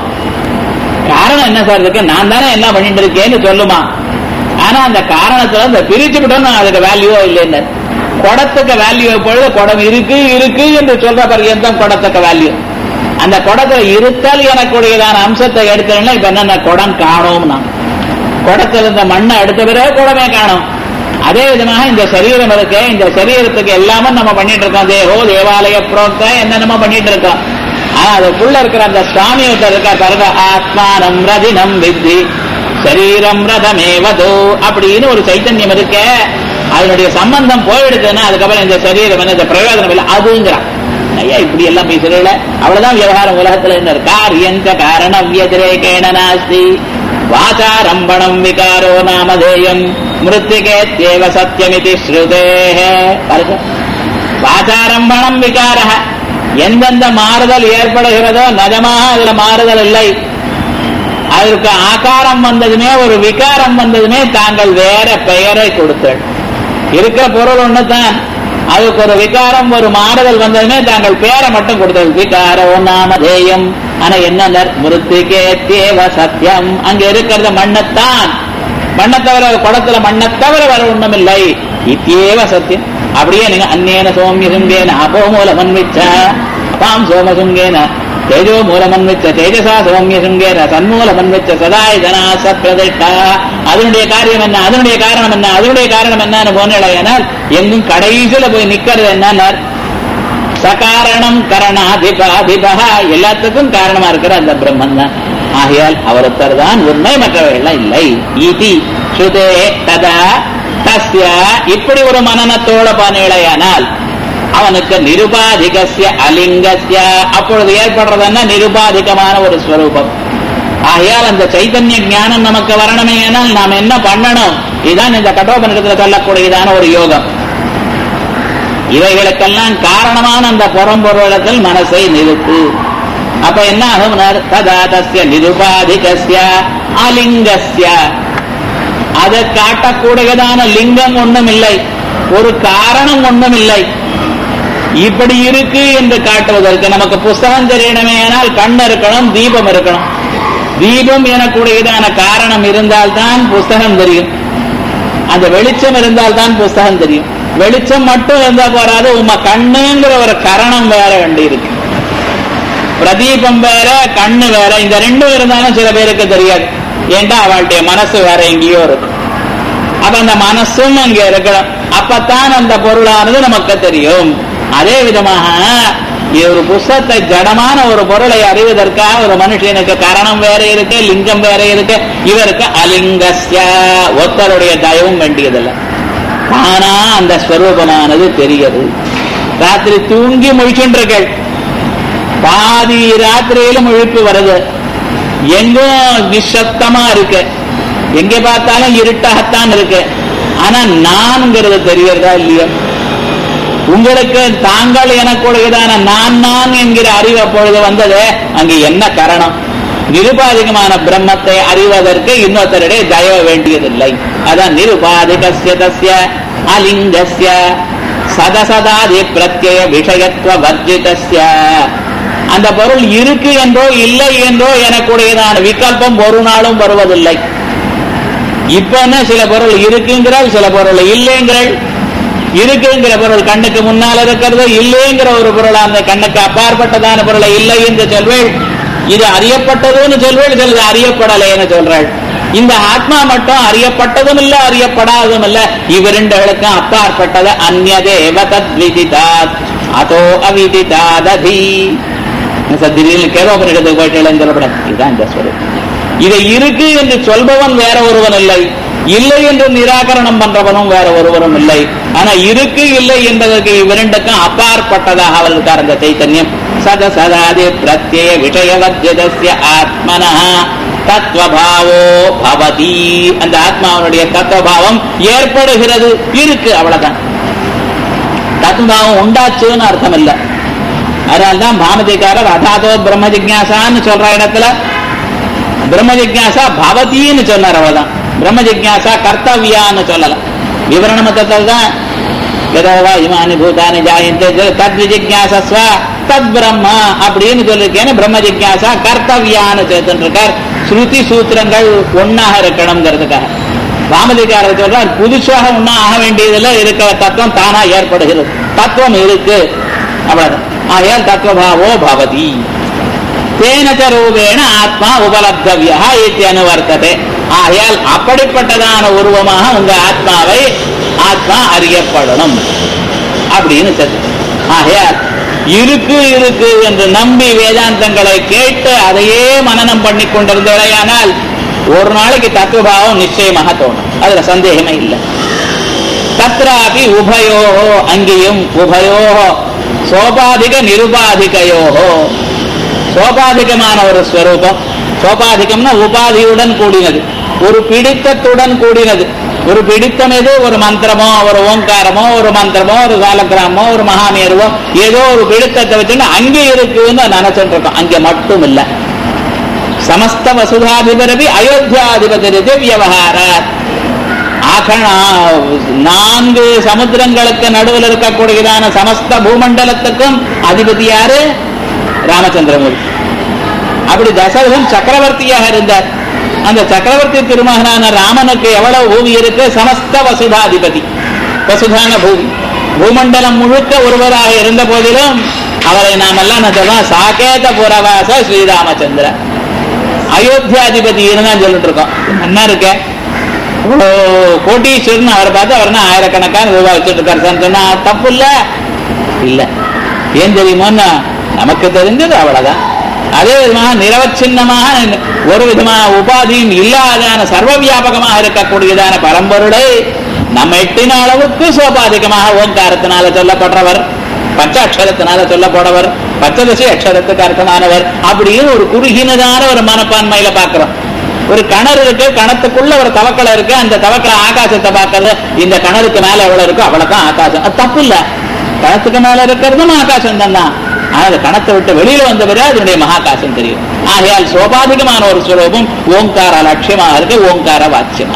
காரணம் என்ன சார் இருக்கு நான் தானே என்ன பண்ணிட்டு இருக்கேன்னு சொல்லுமா ஆனா அந்த காரணத்துல இந்த பிரிச்சு விட்டோம் அதுக்கு வேல்யூவோ இல்லைன்னு குடத்துக்கு வேல்யூ எப்பொழுது குடம் இருக்கு இருக்கு என்று சொல்ற பர்யந்தம் குடத்துக்கு வேல்யூ அந்த குடத்துல இருத்தல் எனக்குடையதான அம்சத்தை எடுத்தேன்னா இப்ப என்ன குடம் காணோம்னா குடத்துல இருந்த மண்ணை எடுத்த பிறகு குடமே காணும் அதே விதமாக இந்த சரீரம் இருக்கு இந்த சரீரத்துக்கு எல்லாமே நம்ம பண்ணிட்டு இருக்கோம் தேவோ தேவாலய புரோக்த என்னென்னமோ பண்ணிட்டு இருக்கோம் ஆனா அதுக்குள்ள இருக்கிற அந்த சுவாமி ஒருத்தர் இருக்கா பாருங்க ஆத்மானம் ரதினம் வித்தி சரீரம் ரதமேவதோ அப்படின்னு ஒரு சைத்தன்யம் இருக்க அதனுடைய சம்பந்தம் போயிடுதுன்னா அதுக்கப்புறம் இந்த சரீரம் என்ன இந்த பிரயோஜனம் இல்லை அதுங்கிறான் ஐயா இப்படி எல்லாம் பேசுறீங்கள அவ்வளவுதான் விவகாரம் உலகத்துல என்ன காரியஞ்ச காரணம் வியதிரேகேண நாஸ்தி வாசாரம்பணம் விகாரோ நாமதேயம் மிருத்திகேத்யேவ சத்தியமிதி ஸ்ருதேஹ பாருங்க வாசாரம்பணம் விகார எந்தெந்த மாறுதல் ஏற்படுகிறதோ நிஜமாக அதுல மாறுதல் இல்லை அதற்கு ஆகாரம் வந்ததுமே ஒரு விகாரம் வந்ததுமே தாங்கள் வேற பெயரை கொடுத்தல் இருக்கிற பொருள் ஒண்ணுதான் அதுக்கு ஒரு விகாரம் ஒரு மாறுதல் வந்ததுமே தாங்கள் பேரை மட்டும் கொடுத்தது விகாரோ நாமதேயம் ஆனா என்ன மிருத்திகே தேவ சத்தியம் அங்க இருக்கிறது மண்ணத்தான் மண்ணை தவிர குடத்துல மண்ணை தவிர வேற ஒண்ணும் இல்லை இத்தியேவ சத்தியம் அப்படியே நீங்க அந்நேன சோமிய சுங்கேன அப்போ மூலமன்விச்ச அப்பாம் சோமசுங்கேன தேஜோ மூலமன்விச்ச தேஜசா சோமிய சுங்கேன சன்மூலமன்விச்ச சதாய ஜனா சத்பிரதிஷ்டா அதனுடைய காரியம் என்ன அதனுடைய காரணம் என்ன அதனுடைய காரணம் என்னன்னு போனால் எங்கும் கடைசியில போய் நிக்கிறது என்ன சகாரணம் கரணாதிபாதிபா எல்லாத்துக்கும் காரணமா இருக்கிற அந்த பிரம்மன் தான் ஆகையால் அவரொத்தர் தான் உண்மை மற்றவைகள் இல்லை இதி சுதே ததா தஸ்ய இப்படி ஒரு மனநத்தோட பானையிலையானால் அவனுக்கு நிருபாதிகசிய அலிங்கசிய அப்பொழுது ஏற்படுறதுன்னா நிருபாதிகமான ஒரு ஸ்வரூபம் ஆகையால் அந்த சைத்தன்ய ஞானம் நமக்கு வரணுமே ஆனால் நாம் என்ன பண்ணணும் இதுதான் இந்த கட்டோபனிடத்துல சொல்லக்கூடியதான ஒரு யோகம் இவைகளுக்கெல்லாம் காரணமான அந்த புறம்பொருளத்தில் மனசை நிறுத்து அப்ப என்ன ஆகும் ததா தஸ்ய நிருபாதிகசிய அலிங்கசிய அதை காட்டக்கூடியதான லிங்கம் ஒண்ணும் இல்லை ஒரு காரணம் ஒண்ணும் இல்லை இப்படி இருக்கு என்று காட்டுவதற்கு நமக்கு புஸ்தகம் தெரியணுமே ஆனால் கண் இருக்கணும் தீபம் இருக்கணும் தீபம் எனக்கூடியதான காரணம் இருந்தால்தான் புஸ்தகம் தெரியும் அந்த வெளிச்சம் இருந்தால்தான் புஸ்தகம் தெரியும் வெளிச்சம் மட்டும் இருந்தா போறாது உமா கண்ணுங்கிற ஒரு கரணம் வேற வேண்டி இருக்கு பிரதீபம் வேற கண்ணு வேற இந்த ரெண்டும் இருந்தாலும் சில பேருக்கு தெரியாது ஏண்டா அவளுடைய மனசு வேற எங்கேயோ இருக்கும் அப்ப அந்த மனசும் அங்க இருக்கணும் அப்பத்தான் அந்த பொருளானது நமக்கு தெரியும் அதே விதமாக ஒரு புஸ்தகத்தை ஜடமான ஒரு பொருளை அறிவதற்காக ஒரு மனுஷனுக்கு கரணம் வேற இருக்கு லிங்கம் வேற இருக்கு இவருக்கு அலிங்கஸ்ய ஒத்தருடைய தயவும் வேண்டியதில்லை ஆனா அந்த ஸ்வரூபமானது தெரிகிறது ராத்திரி தூங்கி முழிச்சுருக்கள் பாதி ராத்திரியிலும் முழிப்பு வருது எங்கும் நிசப்தமா இருக்கு எங்க பார்த்தாலும் இருட்டாகத்தான் இருக்கு ஆனா நான்ங்கிறது தெரியறதா இல்லையோ உங்களுக்கு தாங்கள் எனக்குடையதான நான் நான் என்கிற அறிவு அப்பொழுது வந்தது அங்கு என்ன காரணம் நிருபாதிகமான பிரம்மத்தை அறிவதற்கு இன்னொருத்தருடைய தயவ வேண்டியதில்லை அதான் நிருபாதிகஸ்ய தஸ்ய அலிங்கஸ்ய சதசதாதி பிரத்யய விஷயத்துவ வர்ஜிதஸ்ய அந்த பொருள் இருக்கு என்றோ இல்லை என்றோ எனக்குடையதான விகல்பம் ஒரு நாளும் வருவதில்லை இப்ப என்ன சில பொருள் இருக்குங்கிறாள் சில பொருள் இல்லைங்கிறாள் இருக்குங்கிற பொருள் கண்ணுக்கு முன்னால் இருக்கிறது இல்லைங்கிற ஒரு பொருள் அந்த கண்ணுக்கு அப்பாற்பட்டதான பொருளை இல்லை என்று சொல்வேள் இது அறியப்பட்டதுன்னு சொல்வேள் சிலது அறியப்படலைன்னு சொல்றாள் இந்த ஆத்மா மட்டும் அறியப்பட்டதும் இல்ல அறியப்படாததும் இல்ல இவரெண்டுகளுக்கும் அப்பாற்பட்டது அந்நதேவ தத்விதிதாத் அதோ அவிதிதாததி திடீர்னு கேரோபனிடத்துக்கு போயிட்டு சொல்லப்படாது இதுதான் இந்த ஸ்வரூபம் இதை இருக்கு என்று சொல்பவன் வேற ஒருவன் இல்லை இல்லை என்று நிராகரணம் பண்றவனும் வேற ஒருவரும் இல்லை ஆனா இருக்கு இல்லை என்பதற்கு இவ்விரண்டுக்கும் அப்பாற்பட்டதாக அவர்களுக்கு அந்த சைத்தன்யம் சத சதாதி பிரத்யய விஷயவர்ஜிதஸ்ய ஆத்மனா தத்வபாவோ பவதி அந்த ஆத்மாவனுடைய தத்துவபாவம் ஏற்படுகிறது இருக்கு அவ்வளவுதான் தத்துவபாவம் உண்டாச்சுன்னு அர்த்தம் இல்லை அதனால்தான் பாமதிக்காரர் அதாதோ பிரம்ம ஜிக்யாசான்னு சொல்ற இடத்துல பிரம்ம ஜிக்யாசா பவதின்னு சொன்னார் அவ்வளவுதான் பிரம்ம ஜிக்யாசா கர்த்தவியான்னு சொல்லல விவரண மத்தத்தில் தான் எதோவா இமானி பூதானி ஜாயந்தே தத் ஜிக்யாசஸ்வ தத் பிரம்மா அப்படின்னு சொல்லிருக்கேன்னு பிரம்ம ஜிக்யாசா கர்த்தவியான்னு சேர்த்துருக்கார் ஸ்ருதி சூத்திரங்கள் ஒன்னாக இருக்கணுங்கிறதுக்காக ராமதிகாரர் சொல்றார் புதுசாக ஒன்னா ஆக வேண்டியதுல இருக்கிற தத்துவம் தானா ஏற்படுகிறது தத்துவம் இருக்கு அவ்வளவுதான் ஆகையால் தத்துவபாவோ பவதி தேனச்ச ரூபேண ஆத்மா உபலப்தவியா இத்தி அனுவர்த்ததே ஆகையால் அப்படிப்பட்டதான உருவமாக உங்க ஆத்மாவை ஆத்மா அறியப்படணும் அப்படின்னு சொல்லு ஆகையால் இருக்கு இருக்கு என்று நம்பி வேதாந்தங்களை கேட்டு அதையே மனனம் பண்ணி கொண்டிருந்தவையானால் ஒரு நாளைக்கு தத்துவபாவம் நிச்சயமாக தோணும் அதுல சந்தேகமே இல்லை தத்ராபி உபயோ அங்கேயும் உபயோ சோபாதிக நிருபாதிகையோஹோ சோபாதிகமான ஒரு ஸ்வரூபம் சோபாதிகம்னா உபாதியுடன் கூடினது ஒரு பிடித்தத்துடன் கூடினது ஒரு பிடித்தம் எது ஒரு மந்திரமோ ஒரு ஓங்காரமோ ஒரு மந்திரமோ ஒரு காலக்கிராமோ ஒரு மகாமேருவோ ஏதோ ஒரு பிடித்தத்தை வச்சுன்னு அங்கே இருக்குன்னு நினைச்சிட்டு இருக்கோம் அங்கே மட்டும் இல்லை சமஸ்த வசுதாதிபரபி அயோத்தியாதிபதி வியவகார ஆகணா நான்கு சமுத்திரங்களுக்கு நடுவில் இருக்கக்கூடியதான சமஸ்த பூமண்டலத்துக்கும் அதிபதி யாரு ராமச்சந்திரமூர்த்தி அப்படி தசரதன் சக்கரவர்த்தியாக இருந்தார் அந்த சக்கரவர்த்தி திருமகனான ராமனுக்கு எவ்வளவு பூமி இருக்கு சமஸ்த வசுதாதிபதி வசுதான பூமி பூமண்டலம் முழுக்க ஒருவராக இருந்த போதிலும் அவரை நாமெல்லாம் என்ன சொல்றோம் சாகேத புறவாச ஸ்ரீராமச்சந்திர அயோத்தியாதிபதி தான் சொல்லிட்டு இருக்கோம் என்ன இருக்க இவ்வளோ கோட்டீஸ்வரன் அவரை பார்த்து அவர்னா ஆயிரக்கணக்கான ரூபாய் வச்சுட்டு இருக்காரு சொன்னா தப்பு இல்ல இல்ல ஏன் தெரியுமோன்னா நமக்கு தெரிஞ்சது அவ்வளவுதான் அதே விதமாக நிரவச்சின்னமாக ஒரு விதமான உபாதியும் இல்லாதான சர்வ வியாபகமாக இருக்கக்கூடியதான பரம்பொருளை நம்ம எட்டின அளவுக்கு சோபாதிகமாக ஓங்காரத்தினால சொல்லப்படுறவர் பச்ச அக்ஷரத்தினால சொல்லப்படவர் பச்சதசி அக்ஷரத்துக்கு அர்த்தமானவர் அப்படின்னு ஒரு குறுகினதான ஒரு மனப்பான்மையில பாக்குறோம் ஒரு கிணறு இருக்கு கிணத்துக்குள்ள ஒரு தவக்கலை இருக்கு அந்த தவக்கலை ஆகாசத்தை பார்க்கறது இந்த கிணறுக்கு மேல எவ்வளவு இருக்கோ அவ்வளவுதான் ஆகாசம் அது தப்பு இல்ல கிணத்துக்கு மேல இருக்கிறதும் ஆகாசம் தான் ஆனா அந்த கணத்தை விட்டு வெளியில வந்த பிறகு அதனுடைய மகாகாசம் தெரியும் ஆகையால் சோபாதிகமான ஒரு சுரூபம் ஓங்கார லட்சியமாக இருக்கு ஓங்கார வாட்சியமா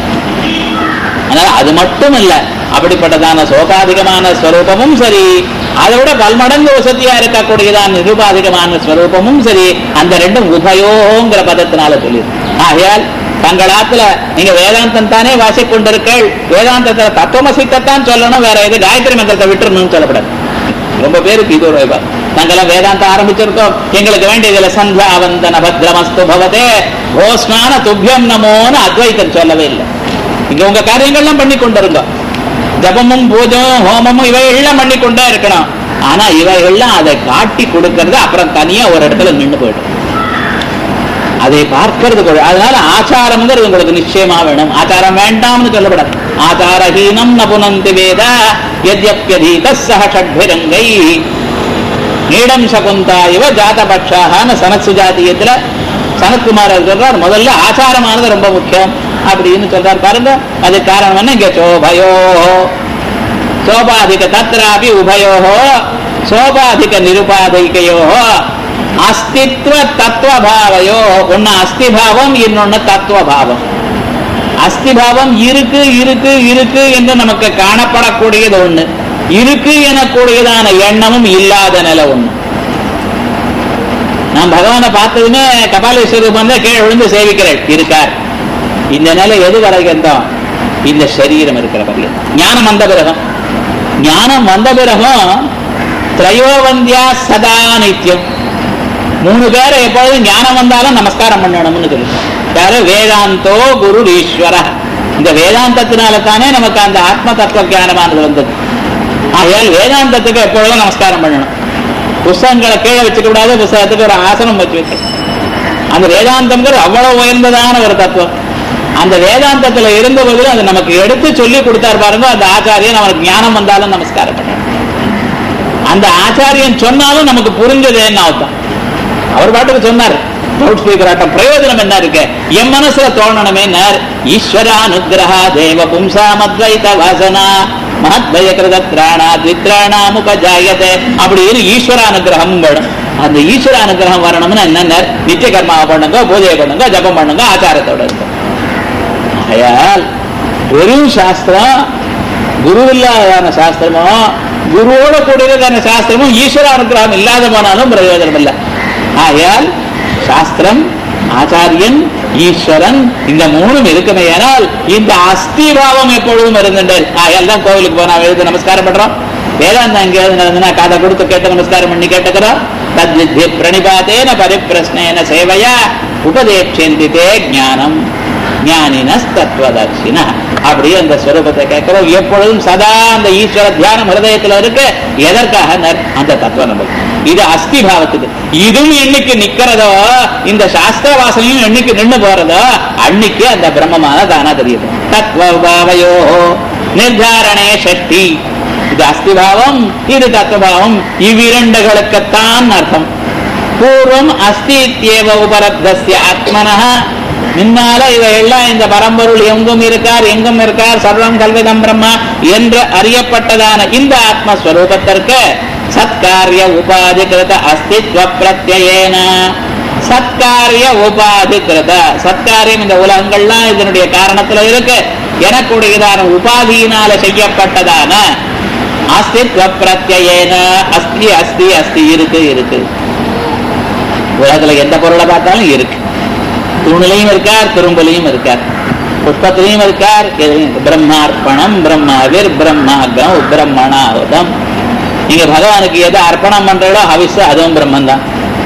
அதனால அது மட்டும் இல்ல அப்படிப்பட்டதான சோகாதிகமான ஸ்வரூபமும் சரி அதை விட பல்மடங்கு வசதியா இருக்கக்கூடியதான நிருபாதிகமான ஸ்வரூபமும் சரி அந்த ரெண்டும் உபயோங்கிற பதத்தினால சொல்லி ஆகையால் தங்களாத்துல நீங்க வேதாந்தம் தானே வாசிக்கொண்டிருக்கள் வேதாந்தத்துல தத்துவமசித்தான் சொல்லணும் வேற எது காயத்ரி மந்திரத்தை விட்டுறணும்னு சொல்லப்படாது ரொம்ப பேருக்கு இது ஒரு வைபம். நாங்கெல்லாம் வேதாந்தம் ஆரம்பிச்சிருக்கோம் எங்களுக்கு வேண்டியதுல சந்தியா வந்தன பத்ரமஸ்து பவதே ஓஸ்நான துப்பியம் நமோன்னு அத்வைத்தம் சொல்லவே இல்லை இங்க உங்க காரியங்கள்லாம் பண்ணி கொண்டிருங்க ஜபமும் பூஜமும் ஹோமமும் இவை எல்லாம் பண்ணி கொண்டே இருக்கணும் ஆனா இவைகள்லாம் அதை காட்டி கொடுக்கறது அப்புறம் தனியா ஒரு இடத்துல நின்று போயிடும் அதை பார்க்கறது கூட அதனால ஆச்சாரம்ங்கிறது உங்களுக்கு நிச்சயமா வேணும் ஆச்சாரம் வேண்டாம்னு சொல்லப்படாது ஆச்சாரஹீனம் ந புனந்தி வேத யத்யப்யதீத சக ஷட்பிரங்கை நீடம் சகுந்தா இவ ஜாதபட்சான்னு சனத்சு ஜாத்தியத்துல சனத்குமாரர் சொல்றார் முதல்ல ஆச்சாரமானது ரொம்ப முக்கியம் அப்படின்னு சொல்றார் பாருங்க அது காரணம் என்ன இங்க சோபயோ சோபாதிக தத்ராபி உபயோ சோபாதிக நிருபாதிகையோ அஸ்தித்வ தத்துவபாவையோ ஒன்னு அஸ்திபாவம் இன்னொன்னு தத்துவபாவம் அஸ்திபாவம் இருக்கு இருக்கு இருக்கு என்று நமக்கு காணப்படக்கூடியது ஒண்ணு இருக்கு எனக்கூடியதான எண்ணமும் இல்லாத நிலை ஒண்ணு நான் பகவானை பார்த்ததுமே கபாலீஸ்வரர் வந்து கீழே விழுந்து சேவிக்கிறேன் இருக்கார் இந்த நிலை எது வரைக்கும் தான் இந்த சரீரம் இருக்கிற வரைக்கும் ஞானம் வந்த பிறகும் ஞானம் வந்த பிறகும் திரையோவந்தியா சதா நித்தியம் மூணு பேரை எப்பொழுதும் ஞானம் வந்தாலும் நமஸ்காரம் பண்ணணும்னு சொல்லு யாரு வேதாந்தோ குரு ஈஸ்வர இந்த வேதாந்தத்தினால தானே நமக்கு அந்த ஆத்ம தத்துவ ஞானமானது வந்தது ஆகையால் வேதாந்தத்துக்கு எப்பொழுதும் நமஸ்காரம் பண்ணணும் புஸ்தகங்களை கீழே வச்சுக்க கூடாது புஸ்தகத்துக்கு ஒரு ஆசனம் வச்சு வைக்கணும் அந்த வேதாந்தம்ங்கிறது அவ்வளவு உயர்ந்ததான ஒரு தத்துவம் அந்த வேதாந்தத்துல இருந்த போதிலும் அது நமக்கு எடுத்து சொல்லி கொடுத்தார் பாருங்க அந்த ஆச்சாரியன் அவனுக்கு ஞானம் வந்தாலும் நமஸ்காரம் பண்ணணும் அந்த ஆச்சாரியன் சொன்னாலும் நமக்கு புரிஞ்சதேன்னு அர்த்தம் அவர் பாட்டுக்கு சொன்னார் லவுட் ஸ்பீக்கர் ஆட்டம் பிரயோஜனம் என்ன இருக்கு என் மனசுல தோணணுமே ஈஸ்வரானுகிரகா தேவ பும்சாமத்வைத வாசனா மகத்வய கிருத திராணா தித்ராணா முகஜாயதே அப்படின்னு ஈஸ்வர அனுகிரகம் வேணும் அந்த ஈஸ்வர அனுகிரகம் வரணும்னு என்னென்ன நித்திய கர்மாவை பண்ணுங்க பூஜையை பண்ணுங்க ஜபம் பண்ணுங்க ஆச்சாரத்தோட இருக்கும் ஆகையால் வெறும் சாஸ்திரம் குரு இல்லாதான சாஸ்திரமோ குருவோட கூடியதான சாஸ்திரமும் ஈஸ்வர அனுகிரகம் இல்லாத போனாலும் பிரயோஜனம் இல்லை ஆகையால் சாஸ்திரம் ஆச்சாரியன் ஈஸ்வரன் இந்த மூணும் இருக்குமே ஆனால் இந்த அஸ்திபாவம் எப்பொழுதும் இருந்துட்டார் ஆகையால் தான் கோவிலுக்கு போனா எழுது நமஸ்காரம் பண்றோம் வேதாந்தம் எங்கேயாவது நடந்ததுன்னா காதை கொடுத்து கேட்டு நமஸ்காரம் பண்ணி கேட்டுக்கிறோம் தத்வித்தி பிரணிபாத்தேன பரிப்பிரஸ்னேன சேவையா உபதேட்சந்தி தே ஞானம் ஞானின தத்துவதர்ஷின அப்படியே அந்த ஸ்வரூபத்தை கேட்கிறோம் எப்பொழுதும் சதா அந்த ஈஸ்வர தியானம் ஹிருதயத்துல இருக்கு எதற்காக நர்- அந்த தத்துவம் நமக்கு இது அஸ்திபாவத்துக்கு இதுவும் என்னைக்கு நிக்கிறதோ இந்த சாஸ்திர வாசனையும் என்னைக்கு நின்னு போறதோ அன்னைக்கு அந்த பிரம்மமான தானா தெரியுது தத்வபாவையோ நிர்தாரணே சக்தி இது அஸ்திபாவம் இது தத்துவபாவம் இவ்விரண்டுகளுக்குத்தான் அர்த்தம் பூர்வம் அஸ்தி இத்யேவ உபலப்தஸ்ய ஆத்மனः முன்னால இவையெல்லாம் இந்த பரம்பொருள் எங்கும் இருக்கார் எங்கும் இருக்கார் சர்வம் கல்விதம் பிரம்மா என்று அறியப்பட்டதான இந்த ஆத்மஸ்வரூபத்திற்கு சத்காரிய உபாதி கிருத அஸ்தித்வ பிரத்யேன சத்காரிய உபாதி கிருத சத்காரியம் இந்த உலகங்கள்லாம் இதனுடைய காரணத்துல இருக்கு எனக்குடையதான உபாதியினால செய்யப்பட்டதான அஸ்தித்வ பிரத்யேன அஸ்தி அஸ்தி அஸ்தி இருக்கு இருக்கு உலகத்துல எந்த பொருளை பார்த்தாலும் இருக்கு தூணிலையும் இருக்கார் துரும்புலையும் இருக்கார் புஷ்பத்திலையும் இருக்கார் எதுலையும் இருக்கு. பிரம்மார்ப்பணம் பிரம்மாவிர் பிரம்மாகம் பிரம்மணாவுதம் நீங்க பகவானுக்கு எதை அர்ப்பணம் பண்றீங்களோ ஹவிஸ் அதுவும் பிரம்மன் தான்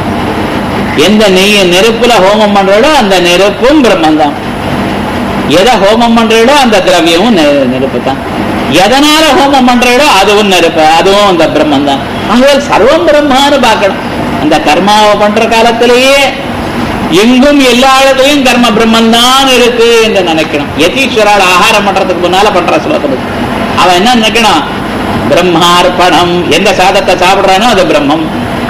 எந்த நெய் நெருப்புல ஹோமம் பண்றீங்களோ அந்த நெருப்பும் பிரம்மன் தான் எதை ஹோமம் பண்றீங்களோ அந்த திரவியமும் நெ- நெருப்பு தான் எதனால ஹோமம் பண்றீங்களோ அதுவும் நெருப்பு அதுவும் அந்த பிரம்மன் தான் ஆகையால் சர்வம் பிரம்மான்னு பார்க்கணும் அந்த கர்மாவை பண்ற காலத்திலேயே எங்கும் எல்லா இடத்துலயும் கர்ம பிரம்மன் தான் இருக்கு என்று நினைக்கணும் யதீஸ்வரால் ஆகாரம் பண்றதுக்கு முன்னால பண்ற ஸ்லோகம் இது. அவன் என்ன நினைக்கணும் பிரம்மார்ப்பணம் எந்த சாதத்தை சாப்பிடுறானோ அது பிரம்மம்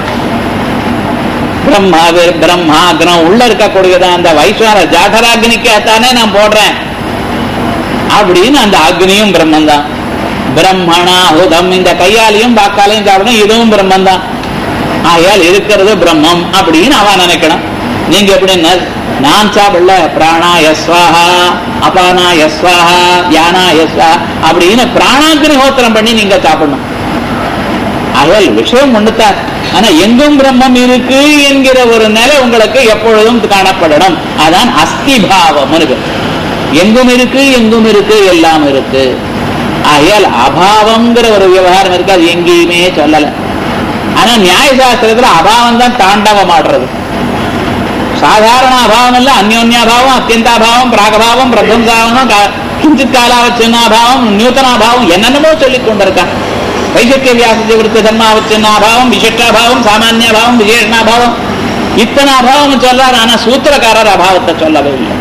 பிரம்மாவே பிரம்மாக்னம் உள்ள இருக்கக்கூடியதான் அந்த வைஸ்வர ஜாடராக்னிக்கு தானே நான் போடுறேன் அப்படின்னு அந்த அக்னியும் பிரம்மன் தான் பிரம்மணாஹுதம் இந்த கையாலையும் பாக்காலையும் சாப்பிடணும் இதுவும் பிரம்மன் தான் ஆகையால் இருக்கிறது பிரம்மம் அப்படின்னு அவன் நினைக்கணும் நீங்க எப்படின்னா நான் சாப்பிடல பிராணா யஸ்வாஹா அபானா யஸ்வாஹா தியானா யஸ்வா அப்படின்னு பிராணாக்னி ஹோத்திரம் பண்ணி நீங்க சாப்பிடணும் ஆகையால் விஷயம் ஒண்ணுதான் ஆனா எங்கும் பிரம்மம் இருக்கு என்கிற ஒரு நிலை உங்களுக்கு எப்பொழுதும் காணப்படணும் அதான் அஸ்திபாவம் எங்கும் இருக்கு எங்கும் இருக்கு எல்லாம் இருக்கு ஆகையால் அபாவம்ங்கிற ஒரு விவகாரம் இருக்கு அது எங்கேயுமே சொல்லல ஆனா நியாய சாஸ்திரத்துல அபாவம் தான் தாண்டவம் ஆடுறது சாதாரண அபாவம் இல்ல அந்யோன்யாபாவம் அத்தியந்தாபாவம் பிராகபாவம் பிரதம்சாவம் கிஞ்சித் காலாவச்சின்னாபாவம் நியூத்தனாபாவம் என்னென்னமோ சொல்லிக் கொண்டிருக்கான் வைசக்கிய வியாசத்தை விருத்த தர்மாவச்சன்னாபாவம் விசக்காபாவம் சாமானியாபாவம் விசேஷனாபாவம் இத்தனை அபாவம் சொல்றார் ஆனா சூத்திரக்காரர் அபாவத்தை சொல்லவே இல்லை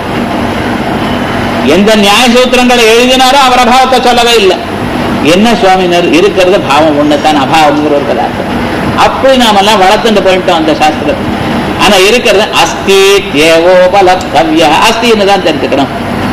எந்த நியாய சூத்திரங்களை எழுதினாரோ அவர் அபாவத்தை சொல்லவே இல்லை என்ன சுவாமினர் இருக்கிறது பாவம் ஒண்ணுதான் அபாவம்ங்கிற ஒரு பதார்த்தம் அப்படி நாமெல்லாம் வளர்த்துட்டு போயிட்டோம் அந்த சாஸ்திரத்தை ஆனா இருக்கிறது அஸ்தி தேவோபலப்தவ்யா அஸ்தின்னு தான் தெரிஞ்சுக்கணும்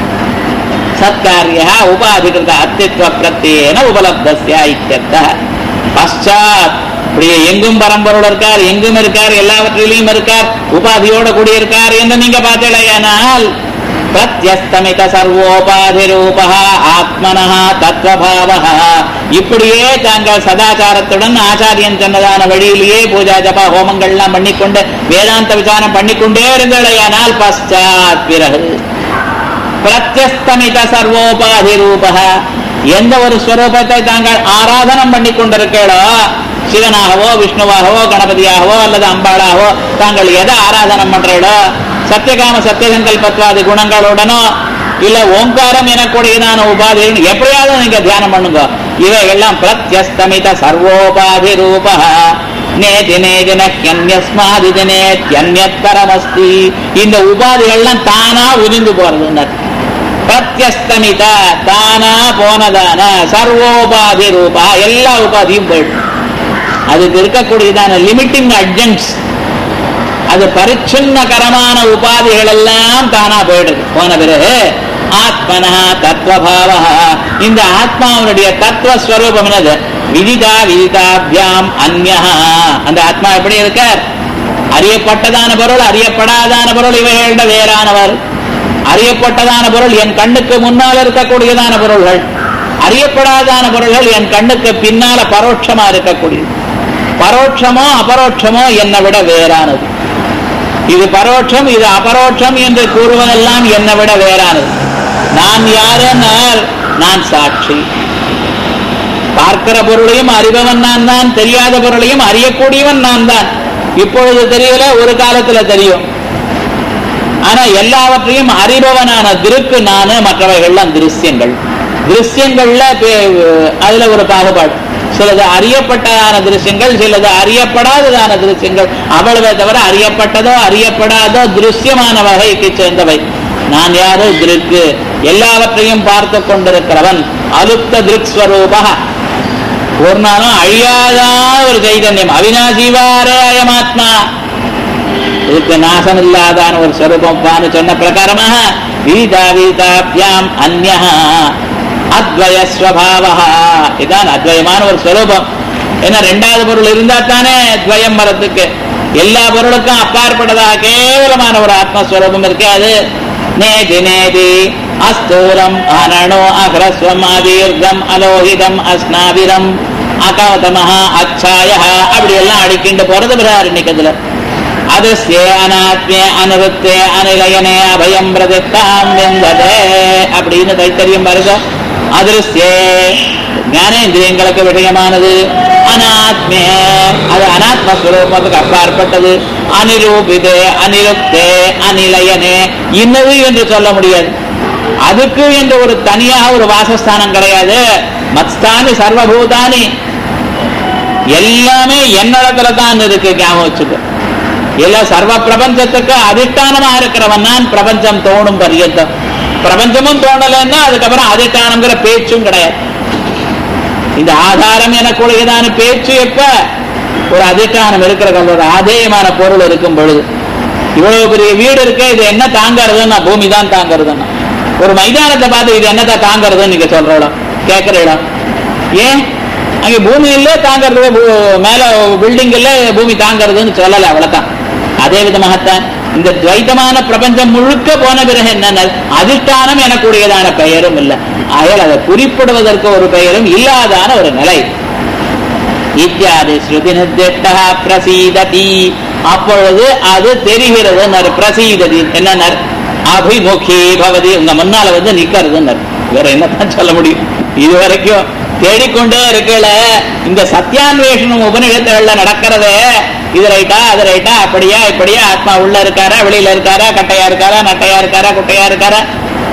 சத்காரிய உபாதிகிருத அஸ்தித்வ பிரத்யேன உபலப்தஸ்யா இத்தியர்த்த பశ్చాத் இப்படியே எங்கும் பரம்பரோட இருக்கார் எங்கும் இருக்கார் எல்லாவற்றிலையும் இருக்கார் உபாதியோட கூடியிருக்கார் என்று நீங்க பார்த்தீங்களேயானால் பிரத்யஸ்தமித சர்வோபாதி ரூபா ஆத்மனா தத்வபாவ இப்படியே தாங்கள் சதாச்சாரத்துடன் ஆச்சாரியன் சொன்னதான வழியிலேயே பூஜா ஜபா ஹோமங்கள்லாம் பண்ணிக்கொண்டு வேதாந்த விசாரம் பண்ணிக்கொண்டே இருந்தடையானால் பశ్చాத் பிறகு பிரத்யஸ்தமித சர்வோபாதி ரூப எந்த ஒரு ஸ்வரூபத்தை தாங்கள் ஆராதனம் பண்ணி கொண்டிருக்கீளோ சிவனாகவோ விஷ்ணுவாகவோ கணபதியாகவோ அல்லது அம்பாளாகவோ தாங்கள் எதை ஆராதனம் பண்றீளோ சத்தியகாம சத்தியசங்கல்பத்வாதி குணங்களுடனோ இல்ல ஓங்காரம் எனக்கூடியதான உபாதிகள் எப்படியாவது நீங்க தியானம் பண்ணுங்க இவைகள்லாம் பிரத்யஸ்தமித சர்வோபாதி ரூப நேதி நேதின ஹியன்யஸ்மாதி நேத்யன்யத் பரமஸ்தி இந்த உபாதிகள்லாம் தானா உதிந்து போறது பிரத்யஸ்தமித தானா போனதான சர்வோபாதி ரூபா எல்லா உபாதியும் போயிடும் அதுக்கு இருக்கக்கூடியதான லிமிட்டிங் அட்ஜென்ட்ஸ் அது பரிச்சின்னகரமான உபாதிகள் எல்லாம் தானா போயிடுது போன பிறகு ஆத்மனா தத்துவபாவ இந்த ஆத்மாவுடைய தத்துவ ஸ்வரூபம் என்னது விதிதா விதிதாபியாம் அந்யா அந்த ஆத்மா எப்படி இருக்கார் அறியப்பட்டதான பொருள் அறியப்படாதான பொருள் இவைகளோட வேறானவர் அறியப்பட்டதான பொருள் என் கண்ணுக்கு முன்னால் இருக்கக்கூடியதான பொருள்கள் அறியப்படாதான பொருள்கள் என் கண்ணுக்கு பின்னால பரோட்சமா இருக்கக்கூடியது பரோட்சமோ அபரோட்சமோ என்னை விட வேறானது இது பரோட்சம் இது அபரோட்சம் என்று கூறுவதெல்லாம் என்னை விட வேறானது நான் யாருன்னால் நான் சாட்சி பார்க்கிற பொருளையும் அறிபவன் நான் தான் தெரியாத பொருளையும் அறியக்கூடியவன் நான் தான் இப்பொழுது தெரியல ஒரு காலத்துல தெரியும் ஆனா எல்லாவற்றையும் அறிபவனான திருக்கு நானு மற்றவைகள்லாம் திருஷ்யங்கள் திருஷ்யங்கள்ல பே- அதுல ஒரு பாகுபாடு சிலது அறியப்பட்டதான திருஷ்யங்கள் சிலது அறியப்படாததான திருஷ்யங்கள் அவ்வளவே தவிர அறியப்பட்டதோ அறியப்படாதோ திருஷ்யமான வகைக்கு சேர்ந்தவை நான் யாரு திருக்கு எல்லாவற்றையும் பார்த்து கொண்டிருக்கிறவன் அலுப்த திருக்ஸ்வரூபா ஒரு நாளும் அழியாதான ஒரு சைதன்யம் அவினாஜீவாரே அயமாத்மா இதுக்கு நாசம் இல்லாதான ஒரு ஸ்வரூபம்பான்னு சொன்ன பிரகாரமாக வீதா வீதாபியாம் அந்யா அத்வய ஸ்வபாவா இதான் அத்வயமான ஒரு ஸ்வரூபம் ஏன்னா ரெண்டாவது பொருள் இருந்தா தானே துவயம் வரத்துக்கு எல்லா பொருளுக்கும் அப்பாற்பட்டதாக கேவலமான ஒரு ஆத்மஸ்வரூபம் இருக்கு அது நேதி நேதி அஸ்தூரம் அனணோ அக்ரஸ்வம் அதீர்க்கம் அலோகிதம் அஸ்னாவிரம் அகவதமஹ அச்சாய அப்படி எல்லாம் அடிக்கிண்டு போறது பிரகாரண்யக்கத்துல அதிர்ஷ்யே அனாத்மே அனுருத்தே அனிலயனே அபயம் பிரதித்தாம் விந்ததே அப்படின்னு தைத்தரியம் வருது அதிர்ஷ்யே ஞானேந்திரியங்களுக்கு விஷயமானது அனாத்மே அது அனாத்ம ஸ்வரூபத்துக்கு அப்பாற்பட்டது அனிரூபிதே அனிருப்தே அனிலயனே இன்னது என்று சொல்ல முடியாது அதுக்கு என்று ஒரு தனியாக ஒரு வாசஸ்தானம் கிடையாது மத்ஸ்தானி சர்வபூதானி எல்லாமே என்னிடத்துல தான் இருக்கு ஞாபகம் வச்சுக்கோ இல்ல சர்வ பிரபஞ்சத்துக்கு அதிஷ்டானமா இருக்கிறவன் தான் பிரபஞ்சம் தோணும் பரியந்தம் பிரபஞ்சமும் தோணலைன்னா அதுக்கப்புறம் அதிஷ்டானம்ங்கிற பேச்சும் கிடையாது இந்த ஆதாரம் எனக்குரியதான பேச்சு எப்ப ஒரு அதிஷ்டானம் இருக்கிற ஒரு ஆதேயமான பொருள் இருக்கும் பொழுது இவ்வளவு பெரிய வீடு இருக்கு இது என்ன தாங்கறதுன்னா பூமி தான் தாங்கறதுன்னா ஒரு மைதானத்தை பார்த்து இது என்னத்தை தாங்கறதுன்னு நீங்க சொல்ற இடம் கேட்கிற இடம் ஏன் அங்க பூமி இல்ல தாங்கறது பூ- மேல பில்டிங் இல்ல பூமி தாங்கறதுன்னு சொல்லல அவ்வளவுதான் அதே விதமாகத்தான் இந்த துவைத்தமான பிரபஞ்சம் முழுக்க போன பிறகு என்ன அதிஷ்டானம் எனக்குரியதான பெயரும் இல்லை ஆகையால் அதை குறிப்பிடுவதற்கு ஒரு பெயரும் இல்லாதான ஒரு நிலை இத்தியாதி ஸ்ருதி நிர்திஷ்டா பிரசீததி அப்பொழுது அது தெரிகிறது நர் பிரசீததி என்ன அபிமுகி பவதி உங்க முன்னால வந்து நிக்கிறது வேற என்னத்தான் சொல்ல முடியும் இது வரைக்கும் தேடிக்கொண்டே இருக்கல இந்த சத்தியான்வேஷனம் உபநிஷத்துகள்ல நடக்கிறதே இது ரைட்டா அது ரைட்டா அப்படியா இப்படியா ஆத்மா உள்ள இருக்காரா வெளியில இருக்காரா கட்டையா இருக்காரா நட்டையா இருக்காரா குட்டையா இருக்காரா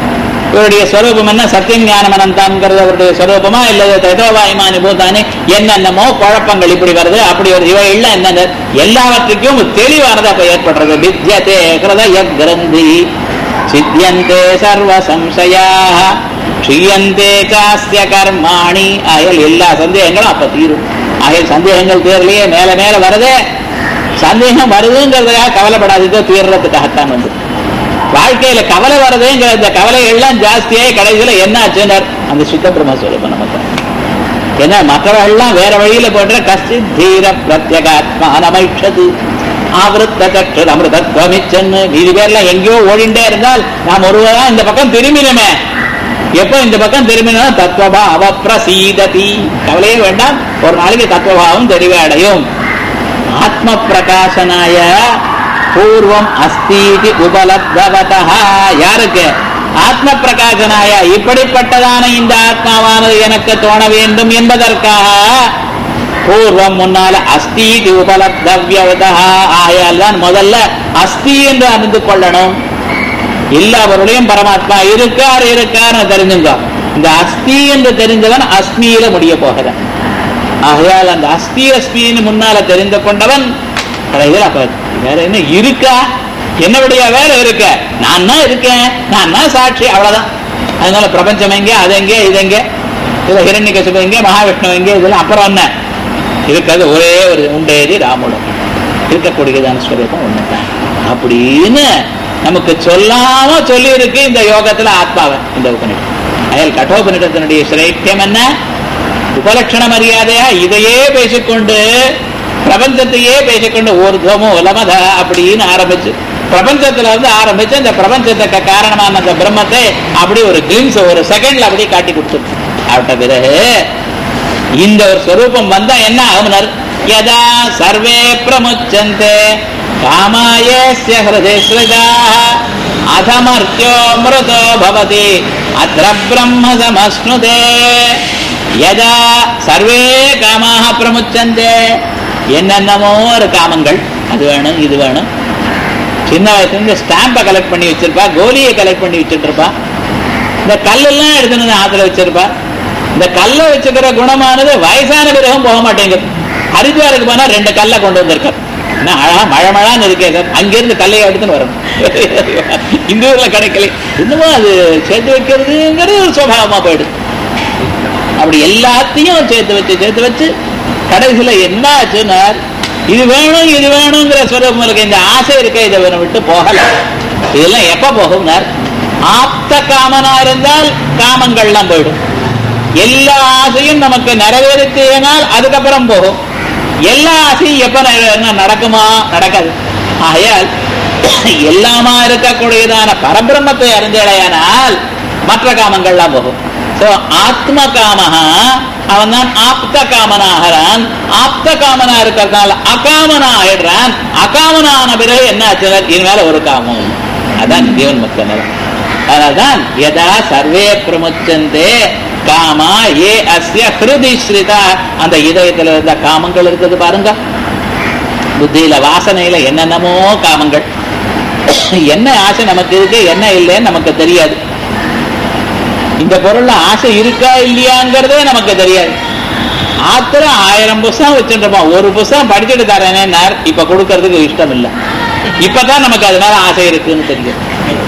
இவருடைய ஸ்வரூபம் என்ன சத்தியம் ஞானம் அனந்தாங்கிறது அவருடைய ஸ்வரூபமா இல்லது ததோவாயுமானி பூதானி என்னென்னமோ குழப்பங்கள் இப்படி வருது அப்படி வருது இவை எல்லாம் என்னென்ன எல்லாவற்றுக்கும் தெளிவானது அப்ப ஏற்படுறது வித்யதே ஹிருதய கிரந்தி சித்தியந்தே சர்வ சம்சயா க்ஷீயந்தே சாஸ்ய கர்மாணி ஆயல் எல்லா சந்தேகங்களும் அப்ப தீரும் ஆயல் சந்தேகங்கள் தீரலையே மேல மேல வருதே சந்தேகம் வருதுங்கிறதுக்காக கவலைப்படாதீங்க தீர்றதுக்காகத்தான் வந்து வாழ்க்கையில கவலை வருதுங்கிற இந்த கவலை எல்லாம் ஜாஸ்தியாகி கடைசியில என்ன ஆச்சுன்னார் அந்த சுத்த பிரம்மஸ்வரூபம் நமக்கு ஏன்னா மற்றவர்கள்லாம் வேற வழியில போன்ற கஷ்டித் தீர பிரத்யகாத்மானமைஷது ஆவருத்த கற்று அமிர்தத்வமிச்சன்னு மீதி பேர்லாம் எங்கேயோ ஓடிண்டே இருந்தால் நாம் ஒருவரா இந்த பக்கம் திரும்பினோமே எப்போ இந்த பக்கம் திரும்பினோம் தத்துவபா அவப்பிரசீததி கவலையே வேண்டாம் ஒரு நாளைக்கு தத்துவபாவம் தெளிவே அடையும் ஆத்ம பிரகாசனாய பூர்வம் அஸ்தீதி உபலப்தவதா யாருக்கு ஆத்ம பிரகாசனாய இப்படிப்பட்டதான இந்த ஆத்மாவானது எனக்கு தோண வேண்டும் என்பதற்காக பூர்வம் முன்னால அஸ்தீதி உபலப்தவ்யவதா ஆயால் தான் முதல்ல அஸ்தி என்று அறிந்து கொள்ளணும் எல்லாவருடையும் பரமாத்மா இருக்கார் இருக்கார் தெரிஞ்சுங்க இந்த அஸ்தி என்று தெரிந்தவன் அஸ்மியில முடிய போகிறான் ஆகையால் அந்த அஸ்தி அஸ்மின்னு முன்னால தெரிந்து கொண்டவன் கடைசியில் அப்ப வேற என்ன இருக்கா என்னுடைய வேற இருக்க நான் தான் இருக்கேன் நான் தான் சாட்சி அவ்வளவுதான் அதனால பிரபஞ்சம் எங்கே அது எங்கே இது எங்கே இதுல ஹிரண்ய கசிப்பு எங்கே மகாவிஷ்ணு எங்கே இதெல்லாம் அப்புறம் என்ன இருக்கிறது ஒரே ஒரு உண்டேதி ராமுடம் இருக்கக்கூடியதான ஸ்வரூபம் ஒண்ணுதான் அப்படின்னு நமக்கு சொல்லாம சொல்லி இருக்கு இந்த யோகத்துல ஆத்மாவை இந்த உபநிஷம் அயல் கட்டோபனிடத்தினுடைய சிரைத்தியம் என்ன உபலட்சண மரியாதையா இதையே பேசிக்கொண்டு பிரபஞ்சத்தையே பேசிக்கொண்டு ஊர்துவமோ உலமத அப்படின்னு ஆரம்பிச்சு பிரபஞ்சத்துல இருந்து ஆரம்பிச்சு அந்த பிரபஞ்சத்துக்கு காரணமான அந்த பிரம்மத்தை அப்படி ஒரு கிளிம்ஸ் ஒரு செகண்ட்ல அப்படியே காட்டி கொடுத்துருக்கு அவட்ட பிறகு இந்த ஒரு ஸ்வரூபம் வந்தா என்ன ஆகுனர் யதா சர்வே பிரமுச்சந்தே காமாயேஸ்ய ஹிருதய ஸ்ருதாः அதமர்த்தியோ மிருதோ பவதி அத்ர பிரம்ம சமஸ்னுதே யதா சர்வே காமாக பிரமுச்சந்தே என்னென்னமோ ஒரு காமங்கள் அது வேணும் இது வேணும் சின்ன வயசுல இருந்து ஸ்டாம்பை கலெக்ட் பண்ணி வச்சிருப்பா கோலியை கலெக்ட் பண்ணி வச்சுட்டு இருப்பா இந்த கல்லெல்லாம் எடுத்துன்னு வந்து ஆத்துல வச்சிருப்பா இந்த கல்லை வச்சுக்கிற குணமானது வயசான பிறகும் போக மாட்டேங்குது ஹரித்வாருக்கு போனா ரெண்டு கல்லை கொண்டு வந்திருக்கார் என்ன அழகா மழை மழான்னு இருக்கே சார் அங்கிருந்து கல்லையை எடுத்துன்னு வரணும் இந்த ஊர்ல கிடைக்கல இன்னமும் அது சேர்த்து வைக்கிறதுங்கிறது ஒரு சுவாவமா போயிடுது அப்படி எல்லாத்தையும் சேர்த்து வச்சு சேர்த்து வச்சு கடைசியில என்ன ஆச்சுன்னார் இது வேணும் இது வேணுங்கிற ஸ்வரூபம் இருக்கு இந்த ஆசை இருக்க இதை வேணும் விட்டு போகல இதெல்லாம் எப்ப போகும்னார் ஆப்த காமனா இருந்தால் காமங்கள்லாம் போயிடும் எல்லா ஆசையும் நமக்கு நிறைவேறினால் அதுக்கப்புறம் போகும் எல்லா ஆசையும் எப்ப நிறைவேறினா நடக்குமா நடக்காது ஆகையால் எல்லாமா இருக்கக்கூடியதான பரபிரம்மத்தை அறிஞ்சடையானால் மற்ற காமங்கள்லாம் போகும் சோ ஆத்ம காமஹா அவன் தான் ஆப்த காமனாகிறான் ஆப்த காமனா இருக்கிறதுனால அகாமனா ஆயிடுறான் அகாமனான பிறகு என்ன ஆச்சு இனிமேல ஒரு காமம் அதான் ஜீவன் முக்த நிலை அதனால்தான் யதா சர்வே பிரமுச்சந்தே காமா ஏ அஸ்ய ஹிருதி ஸ்ரிதா அந்த இதயத்துல இருந்த காமங்கள் இருக்குது பாருங்க புத்தியில வாசனையில என்னென்னமோ காமங்கள் என்ன ஆசை நமக்கு இருக்கு என்ன இல்லைன்னு நமக்கு தெரியாது இந்த பொருள்ல ஆசை இருக்கா இல்லையாங்கிறதே நமக்கு தெரியாது ஆத்திர ஆயிரம் புஸ்தகம் வச்சுருப்பான் ஒரு புஸ்தகம் படிச்சுட்டு தரேனே இப்ப கொடுக்கறதுக்கு இஷ்டம் இல்லை இப்பதான் நமக்கு அது மேல ஆசை இருக்குன்னு தெரியும்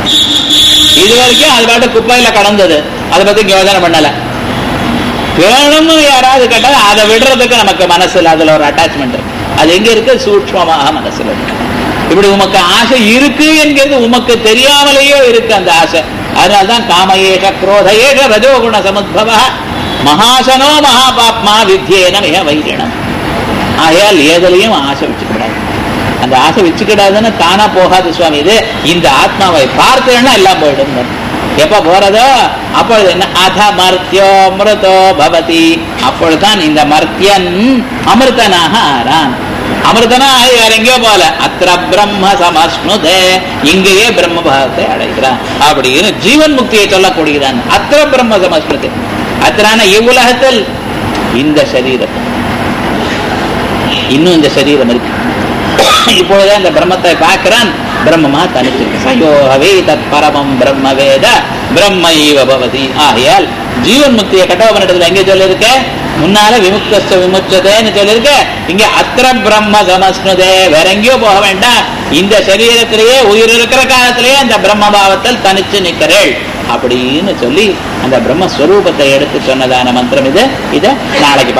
இது வரைக்கும் அது பாட்டு குப்பையில கடந்தது அதை பத்தி யோசனை பண்ணல வேணும்னு யாராவது கேட்டா அதை விடுறதுக்கு நமக்கு மனசுல அதுல ஒரு அட்டாச்மெண்ட் அது எங்க இருக்கு சூட்சமாக மனசுல இருக்கு இப்படி உமக்கு ஆசை இருக்கு என்கிறது உமக்கு தெரியாமலேயே இருக்கு அந்த ஆசை அதனால்தான் காமயேஷ குரோதயேஷ ரஜோகுண சமுத்பவ மகாசனோ மகாபாப்மா வித்யேன மிக வைரணம் ஆகையால் ஏதிலையும் ஆசை வச்சுக்கூடாது அந்த ஆசை வச்சுக்கிடாதுன்னு தானா போகாது சுவாமி இது இந்த ஆத்மாவை பார்த்தேன்னா எல்லாம் போயிடும் எப்ப போறதோ அப்பொழுது என்ன அத மர்த்தியோ அமிர்தோ பவதி அப்பொழுதுதான் இந்த மர்த்தியன் அமிர்தனாக ஆறான் அமிர்தனா வேற எங்கேயோ போல அத்திர பிரம்ம சமஸ்னுதே இங்கேயே பிரம்ம பாவத்தை அடைகிறான் அப்படின்னு ஜீவன் முக்தியை சொல்லக்கூடியதான் அத்திர பிரம்ம சமஸ்னுதே அத்திரான இவ்வுலகத்தில் இந்த சரீரத்தில் இன்னும் இந்த சரீரம் இருக்கு இப்பொழுதே இந்த பிரம்மத்தை பார்க்கிறான் பிரம்மமா தனிச்சிருக்கு சயோகவே தத் பரமம் பிரம்ம வேத பிரம்ம ஈவ பவதி ஆகையால் ஜீவன் முக்திய கட்டோபனிடத்துல எங்க சொல்லிருக்க முன்னால விமுக்த விமுச்சதேன்னு சொல்லிருக்க இங்க அத்திர பிரம்ம சமஸ்னுதே வேற எங்கேயோ போக வேண்டாம் இந்த சரீரத்திலேயே உயிர் இருக்கிற காலத்திலேயே அந்த பிரம்ம பாவத்தில் தனிச்சு நிக்கிறேள் அப்படின்னு சொல்லி அந்த பிரம்மஸ்வரூபத்தை எடுத்து சொன்னதான மந்திரம் இது இதை நாளைக்கு